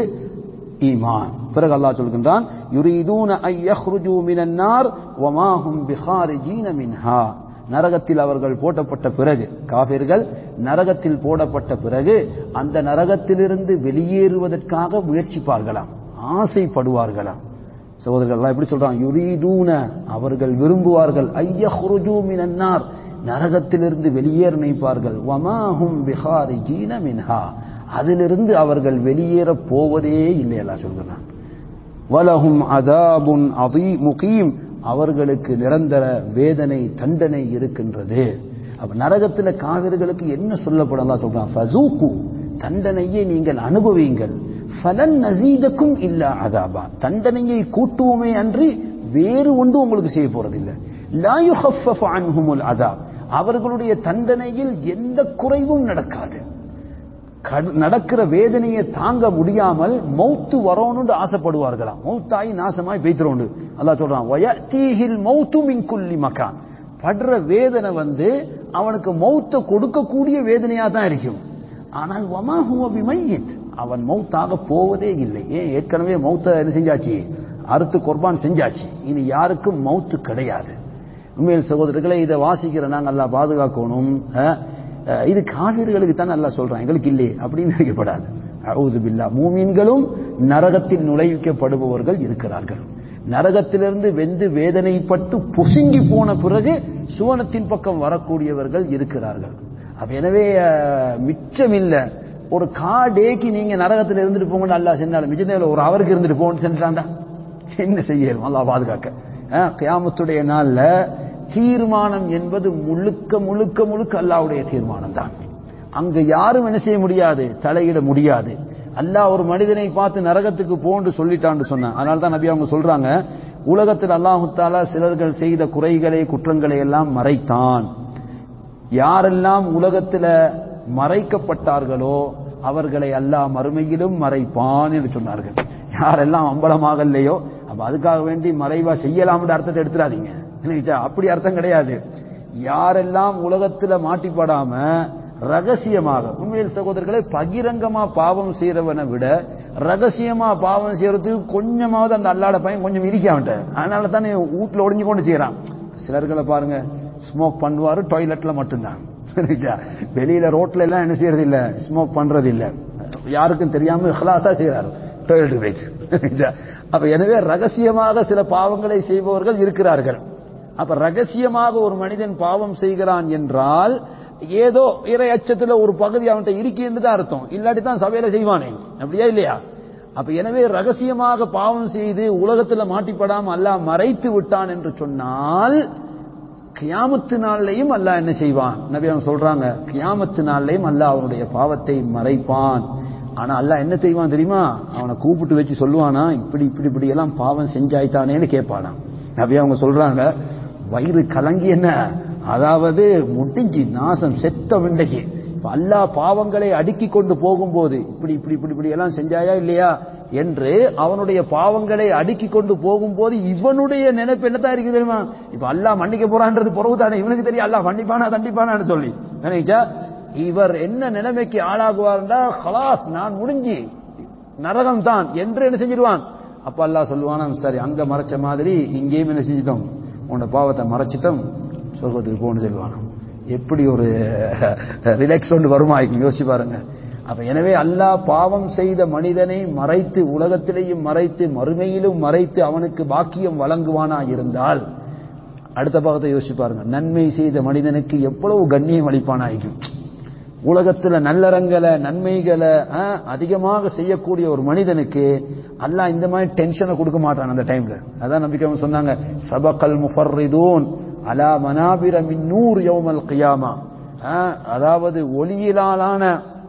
ஈமான் பிறகு அல்லாஹ் சொல்கின்றான் யுரீதூன ஐ யஹ்ருஜூ மினன் நார் வமா ஹும் பிஹாரிஜீன மின்ஹா நரகத்தில் அவர்கள் போடப்பட்ட பிறகு காபிர்கள் நரகத்தில் போடப்பட்ட பிறகு அந்த நரகத்திலிருந்து வெளியேறுவதற்காக முயற்சிப்பார்களாம் ஆசைப்படுவார்களாம் சகோதரர்கள் எல்லாம் எப்படி சொல்றாங்க யுரீதூன அவர்கள் விரும்புவார்கள் ஐயஹ்ருஜூ மினன் நார் நரகத்திலிருந்து வெளியேற நினைப்பார்கள் வமாஹும் பிஹாரிஜீன மின்ஹா அதிலிருந்து அவர்கள் வெளியேற போவதே இல்லை எல்லாம் சொல்கிறான் வலஹும் அதாபுன் அதீ முகீம் அவர்களுக்கு நிரந்தர வேதனை தண்டனை இருக்கின்றது அப்ப நரகத்துல காவிர்களுக்கு என்ன சொல்லப்படலாம் சொல்றான் ஃபசூக்கு தண்டனையை நீங்கள் அனுபவியுங்கள் ஃபலன் நசீதக்கும் இல்ல அதாபா தண்டனையை கூட்டுவோமே அன்றி வேறு ஒன்று உங்களுக்கு செய்ய போறதில்லை லா யுஹஃபஃபு அன்ஹுமுல் அதாப் அவர்களுடைய தண்டனையில் எந்த குறைவும் நடக்காது கடு- நடக்கிற வேதனையை தாங்க முடியாமல் மௌத்து வரணும்னு ஆசைப்படுவார்களாம் மௌத்தாயி நாசமாய் பெய்த்துறோண்டு அல்லாஹ் சொல்றான் வயத்தீஹில் மௌத்து மின் குல்லி மக்கான் படுற வேதனை வந்து அவனுக்கு மௌத்தை கொடுக்கக்கூடிய வேதனையா தான் இருக்கும் ஆனால் வமா ஹுவ பிமையித் அவன் மௌத்தாக போவதே இல்லை ஏன் ஏற்கனவே மௌத்த என்ன செஞ்சாச்சு அறுத்து குர்பான் செஞ்சாச்சு இனி யாருக்கும் மௌத்து கிடையாது உண்மையில் சகோதரர்களை இதை வாசிக்கிற நாங்கள் எல்லாம் பாதுகாக்கணும் அஹ், அஹ், இது காவிர்களுக்கு தான் நல்லா சொல்றான் எங்களுக்கு இல்லையே அப்படின்னு நினைக்கப்படாது அவுது பில்லா மூமீன்களும் நரகத்தில் நுழைவிக்கப்படுபவர்கள் இருக்கிறார்கள் நரகத்திலிருந்து வெந்து வேதனைப்பட்டு பொசுங்கி போன பிறகு சுவனத்தின் பக்கம் வரக்கூடியவர்கள் இருக்கிறார்கள் அப்ப எனவே அஹ், மிச்சமில்ல ஒரு காடேக்கு நீங்க நரகத்தில் இருந்துட்டு போங்கன்னு அல்லா செஞ்சாலும் மிச்சம் ஒரு அவருக்கு இருந்துட்டு போகணும்னு செஞ்சாண்டா என்ன செய்யணும் அல்லாஹ் பாதுகாக்க அஹ், கியாமத்துடைய நாள்ல தீர்மானம் என்பது முழுக்க முழுக்க முழுக்க அல்லாஹ்வுடைய தீர்மானம் தான் அங்க யாரும் என்ன செய்ய முடியாது தலையிட முடியாது அல்லாஹ் ஒரு மனிதனை பார்த்து நரகத்துக்கு போன்று சொல்லிட்டான்னு சொன்னான் அதனால தான் நபி அவங்க சொல்றாங்க உலகத்தில் அல்லாஹு தாலா சிலர்கள் செய்த குறைகளை குற்றங்களை எல்லாம் மறைத்தான் யாரெல்லாம் உலகத்தில் மறைக்கப்பட்டார்களோ அவர்களை அல்லாஹ் மறுமையிலும் மறைப்பான் என்று சொன்னார்கள் யாரெல்லாம் அம்பலமாக இல்லையோ அப்ப அதுக்காக வேண்டி மறைவா செய்யலாம்னு அர்த்தத்தை எடுத்துடாதீங்க என்னச்சா? அப்படி அர்த்தம் கிடையாது யாரெல்லாம் உலகத்துல மாட்டிப்படாம ரகசியமாக உண்மையில் சகோதரர்களை பகிரங்கமா பாவம் செய்யறவனை விட ரகசியமா பாவம் செய்யறதுக்கு கொஞ்சமாவது அந்த அல்லாட பையன் கொஞ்சம் இருக்கான்ட்ட அதனால தானே வீட்டுல ஒளிஞ்சு கொண்டு செய்யறான் சிலர்களை பாருங்க ஸ்மோக் பண்ணுவாரு டாய்லெட்ல மட்டும்தான் சரிங்களா? வெளியில ரோட்ல எல்லாம் என்ன செய்யறது இல்ல ஸ்மோக் பண்றது இல்ல யாருக்கும் தெரியாம இஹ்லாஸா செய்யறாரு டாய்லெட் போயிட்டு சரிங்களா? அப்ப எனவே ரகசியமாக சில பாவங்களை செய்பவர்கள் இருக்கிறார்கள் அப்ப ரகசியமாக ஒரு மனிதன் பாவம் செய்கிறான் என்றால் ஏதோ இறை அச்சத்துல ஒரு பகுதி அவன்கிட்ட இருக்குன்னு தான் அர்த்தம் இல்லாட்டி தான் சபையில செய்வானே அப்படியா இல்லையா அப்ப எனவே ரகசியமாக பாவம் செய்து உலகத்துல மாட்டிப்படாம அல்லாஹ் மறைத்து விட்டான் என்று சொன்னால் கியாமத்து நாள்லையும் அல்லாஹ் என்ன செய்வான் நபி அவங்க சொல்றாங்க கியாமத்து நாள்லையும் அல்லாஹ் அவனுடைய பாவத்தை மறைப்பான் ஆனா அல்லாஹ் என்ன செய்வான் தெரியுமா அவனை கூப்பிட்டு வச்சு சொல்லுவானா இப்படி இப்படி இப்படி எல்லாம் பாவம் செஞ்சாய்த்தானேன்னு கேட்பானா நபி அவங்க சொல்றாங்க வயிறு கலங்கி என்ன அதாவது முடிஞ்சு நாசம் செத்த விண்டைக்கு இப்ப அல்லாஹ் பாவங்களை அடுக்கி கொண்டு போகும்போது இப்படி இப்படி இப்படி இப்படி எல்லாம் செஞ்சாயா இல்லையா என்று அவனுடைய பாவங்களை அடுக்கி கொண்டு போகும்போது இவனுடைய நினைப்பு என்னதான் இருக்கு தெரியுமா இப்ப அல்லாஹ் மன்னிக்க போறான்றது பிறகு தானே இவனுக்கு தெரியும் அல்லாஹ் மன்னிப்பானா தண்டிப்பானான்னு சொல்லி நினைச்சா இவர் என்ன நிலைமைக்கு ஆளாகுவார்டா ஹலாஸ் நான் முடிஞ்சு நரகம் தான் என்று என்ன செஞ்சிருவான் அப்ப அல்லாஹ் சொல்லுவானா சரி அங்க மறைச்ச மாதிரி இங்கேயும் என்ன செஞ்சிட்டோம் உன்னோட பாவத்தை மறைச்சிட்டோம் சொர்க்கத்துக்கு போகணும்னு சொல்லுவானா எப்படி ஒரு ரிலாக்ஸ் ஒன்று வருமா யோசிச்சு பாருங்க அப்ப எனவே அல்லாஹ் பாவம் செய்த மனிதனை மறைத்து உலகத்திலேயும் மறைத்து மறுமையிலும் மறைத்து அவனுக்கு பாக்கியம் வழங்குவானா இருந்தால் அடுத்த பாகத்தை யோசிச்சு பாருங்க நன்மை செய்த மனிதனுக்கு எவ்வளவு கண்ணியம் அளிப்பானாய்க்கும் உலகத்துல நல்லறங்களை நன்மைகளை ஆ, அதிகமாக செய்யக்கூடிய ஒரு மனிதனுக்கு அல்லாஹ் இந்த மாதிரி டென்ஷனை கொடுக்க மாட்டான் அந்த டைம்ல அதான் நம்பிக்கை அவங்க சொன்னாங்க சபகல் முஃபர்ரிதூன் அலா மனாபிர மின் நூர் யௌமல் கியாமா ஆ, அதாவது ஒளியிலாலான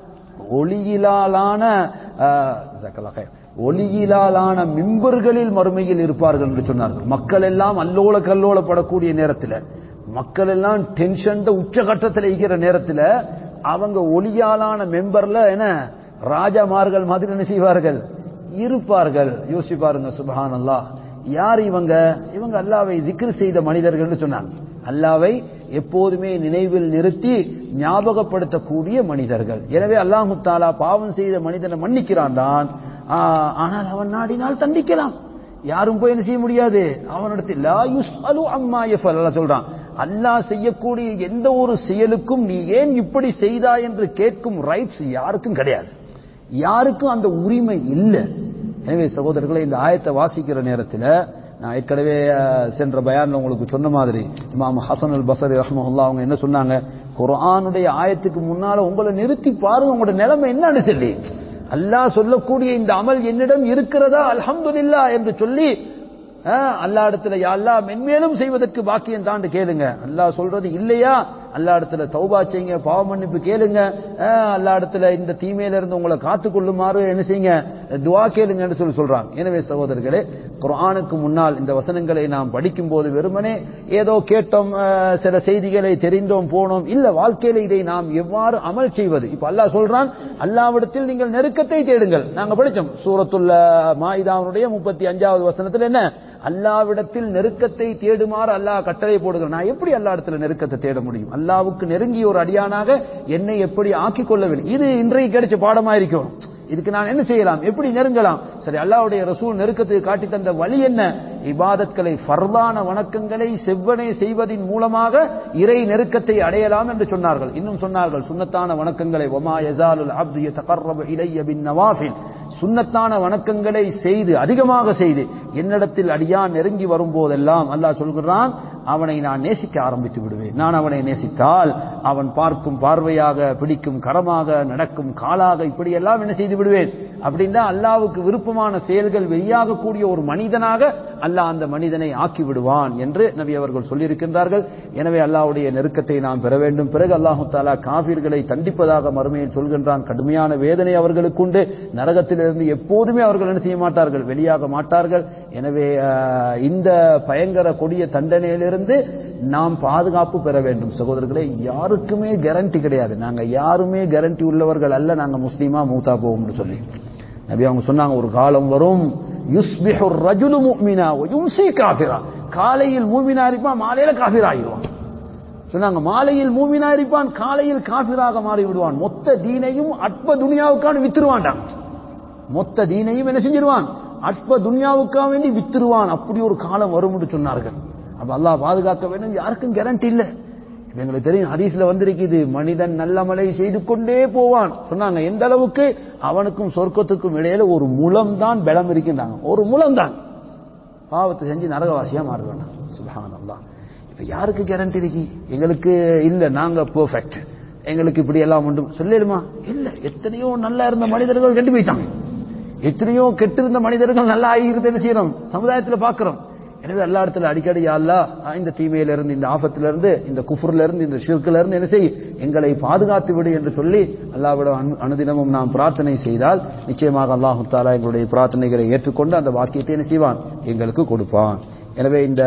ஒளியிலாலான ஆ, ஜக்கல்லாஹ் ஹைர். ஒளியிலாலான மிம்பர்களில் மறுமையில் இருப்பார்கள் என்று சொன்னார்கள் மக்கள் எல்லாம் அல்லோல கல்லோலப்படக்கூடிய நேரத்தில் மக்கள் எல்லாம் டென்ஷன் உச்சகட்டத்தில் இருக்கிற நேரத்தில் அவங்க ஒளியாலான மெம்பர்ல என்ன ராஜாமார்கள் மாதிரி என்ன செய்வார்கள் இருப்பார்கள் யோசிச்சு பாருங்க சுபஹான் அல்லாஹ் யார் இவங்க இவங்க அல்லாவை திக்ரு செய்த மனிதர்கள்னு சொன்னாங்க அல்லாவை எப்போதுமே நினைவில் நிறுத்தி ஞாபகப்படுத்தக்கூடிய மனிதர்கள் எனவே அல்லாஹு தாலா பாவம் செய்த மனிதனை மன்னிக்கிறான் தான் ஆ, ஆனால் அவன் நாடினால் தண்டிக்கலாம் யாரும் போய் என்ன செய்ய முடியாது அவனிடத்தில் லா யுஸ்அலு அம்மா யஃபல் அல்லாஹ் சொல்றான் அல்லாஹ் செய்யக்கூடிய எந்த ஒரு செயலுக்கும் நீ ஏன் இப்படி செய்தாய் என்று கேட்கும் ரைட்ஸ் யாருக்கும் கிடையாது யாருக்கும் அந்த உரிமை இல்லை எனவே சகோதரர்களை இந்த ஆயத்தை வாசிக்கிற நேரத்தில் நான் ஏற்கனவே அஹ், சென்ற பயான்ல உங்களுக்கு சொன்ன மாதிரி இமாம் ஹசன் அல் பசரி ரஹ்மஹுல்லா அவங்க என்ன சொன்னாங்க குர்ஆனுடைய ஆயத்துக்கு முன்னால உங்களை நிறுத்தி பாருங்க உங்களோட நிலைமை என்னன்னு சொல்லி அல்லாஹ் சொல்லக்கூடிய இந்த அமல் என்னிடம் இருக்கிறதா அல்ஹம்துலில்லாஹ் என்று சொல்லி அஹ், அல்லாஹ் இடத்துல யா அல்லாஹ் மென்மேலும் செய்வதற்கு பாக்கியம் தாண்டு கேளுங்க அல்லாஹ் சொல்றது இல்லையா அல்லாஹ் இடத்துல தௌபா செய்யுங்க பாவ மன்னிப்பு கேளுங்க அஹ், அல்லாஹ் இடத்துல இந்த தீமையில இருந்து உங்களை காத்துக் கொள்ளுமாறு என்ன செய்யுங்க துவா கேளுங்கன்னு சொல்லி சொல்றாங்க எனவே சகோதரர்களே குர்ஆனுக்கு முன்னால் இந்த வசனங்களை நாம் படிக்கும் போது வெறுமனே ஏதோ கேட்டோம் அஹ், சில செய்திகளை தெரிந்தோம் போனோம் இல்ல வாழ்க்கையில இதை நாம் எவ்வாறு அமல் செய்வது இப்ப அல்லாஹ் சொல்றான் அல்லாவிடத்தில் நீங்கள் நெருக்கத்தை தேடுங்கள் நாங்க படிச்சோம் சூரத்துள்ள மாயிதாவுடைய முப்பத்தி அஞ்சாவது வசனத்தில் என்ன அல்லாவிடத்தில் நெருக்கத்தை தேடுமாறு அல்லாஹ் கட்டளை போடுகிறான் நான் எப்படி அல்லா இடத்துல நெருக்கத்தை தேட முடியும் அல்லாவுக்கு நெருங்கிய ஒரு அடியானாக என்னை எப்படி ஆக்கிக் கொள்ள வேண்டும் இது இன்றைக்கு கிடைச்ச பாடமா இருக்கும் இதுக்கு நான் என்ன செய்யலாம் எப்படி நெருங்கலாம் சரி அல்லாஹ்வுடைய ரசூல் நெருக்கத்துக்கு காட்டி தந்த வழி என்ன இபாதத்களை ஃபர்தான வணக்கங்களை செவ்வனே செய்வதின் மூலமாக இறை நெருக்கத்தை அடையலாம் என்று சொன்னார்கள் இன்னும் சொன்னார்கள் சுன்னத்தான வணக்கங்களை வமா யஸாலுல் அப்து யதகர்ரபு இலைய பின் நவாஃபில் சுன்னத்தான வணக்கங்களை செய்து அதிகமாக செய்து என்னிடத்தில் அடியான் நெருங்கி வரும்போதெல்லாம் அல்லாஹ் சொல்கிறான் அவனை நான் நேசிக்க ஆரம்பித்து விடுவேன் நான் அவனை நேசித்தால் அவன் பார்க்கும் பார்வையாக பிடிக்கும் கரமாக நடக்கும் காலாக இப்படியெல்லாம் என்ன செய்து விடுவேன் அப்படின்னா அல்லாவுக்கு விருப்பமான செயல்கள் வெளியாகக்கூடிய ஒரு மனிதனாக அல்லாஹ் அந்த மனிதனை ஆக்கி விடுவான் என்று நபி அவர்கள் சொல்லியிருக்கின்றார்கள் எனவே அல்லாஹ்வுடைய நெருக்கத்தை நாம் பெற வேண்டும் பிறகு அல்லாஹு தாலா காபிர்களை தண்டிப்பதாக மறுமையில் சொல்கின்றான் கடுமையான வேதனை அவர்களுக்கு உண்டு நரகத்திலிருந்து எப்போதுமே அவர்கள் என்ன செய்ய மாட்டார்கள் வெளியாக மாட்டார்கள் எனவே அஹ், இந்த பயங்கர கொடிய தண்டனையிலிருந்து நாம் பாதுகாப்பு பெற வேண்டும் சகோதரர்களே யாருக்குமே கேரண்டி கிடையாது நாங்க யாருமே கேரண்டி உள்ளவர்கள் அல்ல நாங்க முஸ்லீமா மூத்தா போவோம்னு சொல்லி நபி அவங்க சொன்னாங்க ஒரு காலம் வரும் யுஸ்பிஹு ரஜுலு முஃமினா வ யும்சி காஃபிரா காலையில் மூமினா இருப்பான் மாலையில காஃபிரா ஆகிடுவான் சொன்னாங்க மாலையில் மூமினா இருப்பான் காலையில் காஃபிராக மாறி விடுவான் மொத்த தீனையும் அற்ப துனியாவுக்கான வித்துருவான்டா மொத்த தீனையும் என்ன செஞ்சிருவான் அற்ப துனியாவுக்காக வேண்டி வித்துருவான் அப்படி ஒரு காலம் வரும்னு சொன்னார்கள் அப்ப அல்லாஹ் பாதுகாக்க வேண்டும் யாருக்கும் கேரண்டி இல்லை இப்ப எங்களுக்கு தெரியும் ஹதீஸ்ல வந்திருக்குது மனிதன் நல்ல மலை செய்து கொண்டே போவான் சொன்னாங்க எந்த அளவுக்கு அவனுக்கும் சொர்க்கத்துக்கும் இடையில ஒரு முலம் தான் பலம் இருக்கின்றாங்க ஒரு முலம் தான் பாவத்தை செஞ்சு நரகவாசியா மாற வேண்டாம் சுபஹான் அல்லாஹ் இப்ப யாருக்கு கேரண்டி இருக்கு எங்களுக்கு இல்ல நாங்க பெர்ஃபெக்ட் எங்களுக்கு இப்படி எல்லாம் உண்டு சொல்லலுமா இல்ல எத்தனையோ நல்லா இருந்த மனிதர்கள் கண்டு போயிட்டாங்க எத்தனையோ கெட்டிருந்த மனிதர்கள் நல்லா ஆகியிருந்த என்ன செய்யறோம் சமுதாயத்துல பாக்குறோம் எனவே எல்லா இடத்துல அடிக்கடி யா அல்லாஹ் இந்த தீமையில இருந்து இந்த ஆபத்துல இருந்து இந்த குஃபுர்ல இருந்து இந்த ஷிர்க்ல இருந்து என்ன செய் எங்களை பாதுகாத்து விடு என்று சொல்லி அல்லாஹ்விடம் அனு- அனுதினமும் நாம் பிரார்த்தனை செய்தால் நிச்சயமாக அல்லாஹு தாலா எங்களுடைய பிரார்த்தனைகளை ஏற்றுக்கொண்டு அந்த வாக்கியத்தை என்ன செய்வான் எங்களுக்கு கொடுப்பான் எனவே இந்த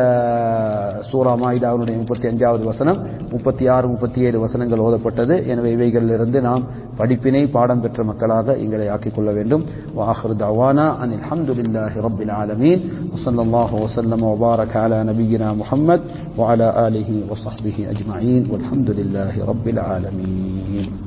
சூரா மாயிதாவுடைய முப்பத்தி அஞ்சாவது வசனம் முப்பத்தி ஆறு முப்பத்தி ஏழு வசனங்கள் ஓதப்பட்டது எனவே இவைகளிலிருந்து நாம் படிப்பினை பாடம் பெற்ற மக்களாக எங்களை ஆக்கிக் கொள்ள வேண்டும் வாஹர் தவானா அன் அல்ஹம்துலில்லாஹி ரப்பில் ஆலமீன் வஸல்லல்லாஹு வஸல்லம் வபாரக அலா நபியினா முஹம்மத் வஅலா ஆலிஹி வஸஹ்பிஹி அஜ்மஈன் வல்ஹம்துலில்லாஹி ரப்பில் ஆலமீன்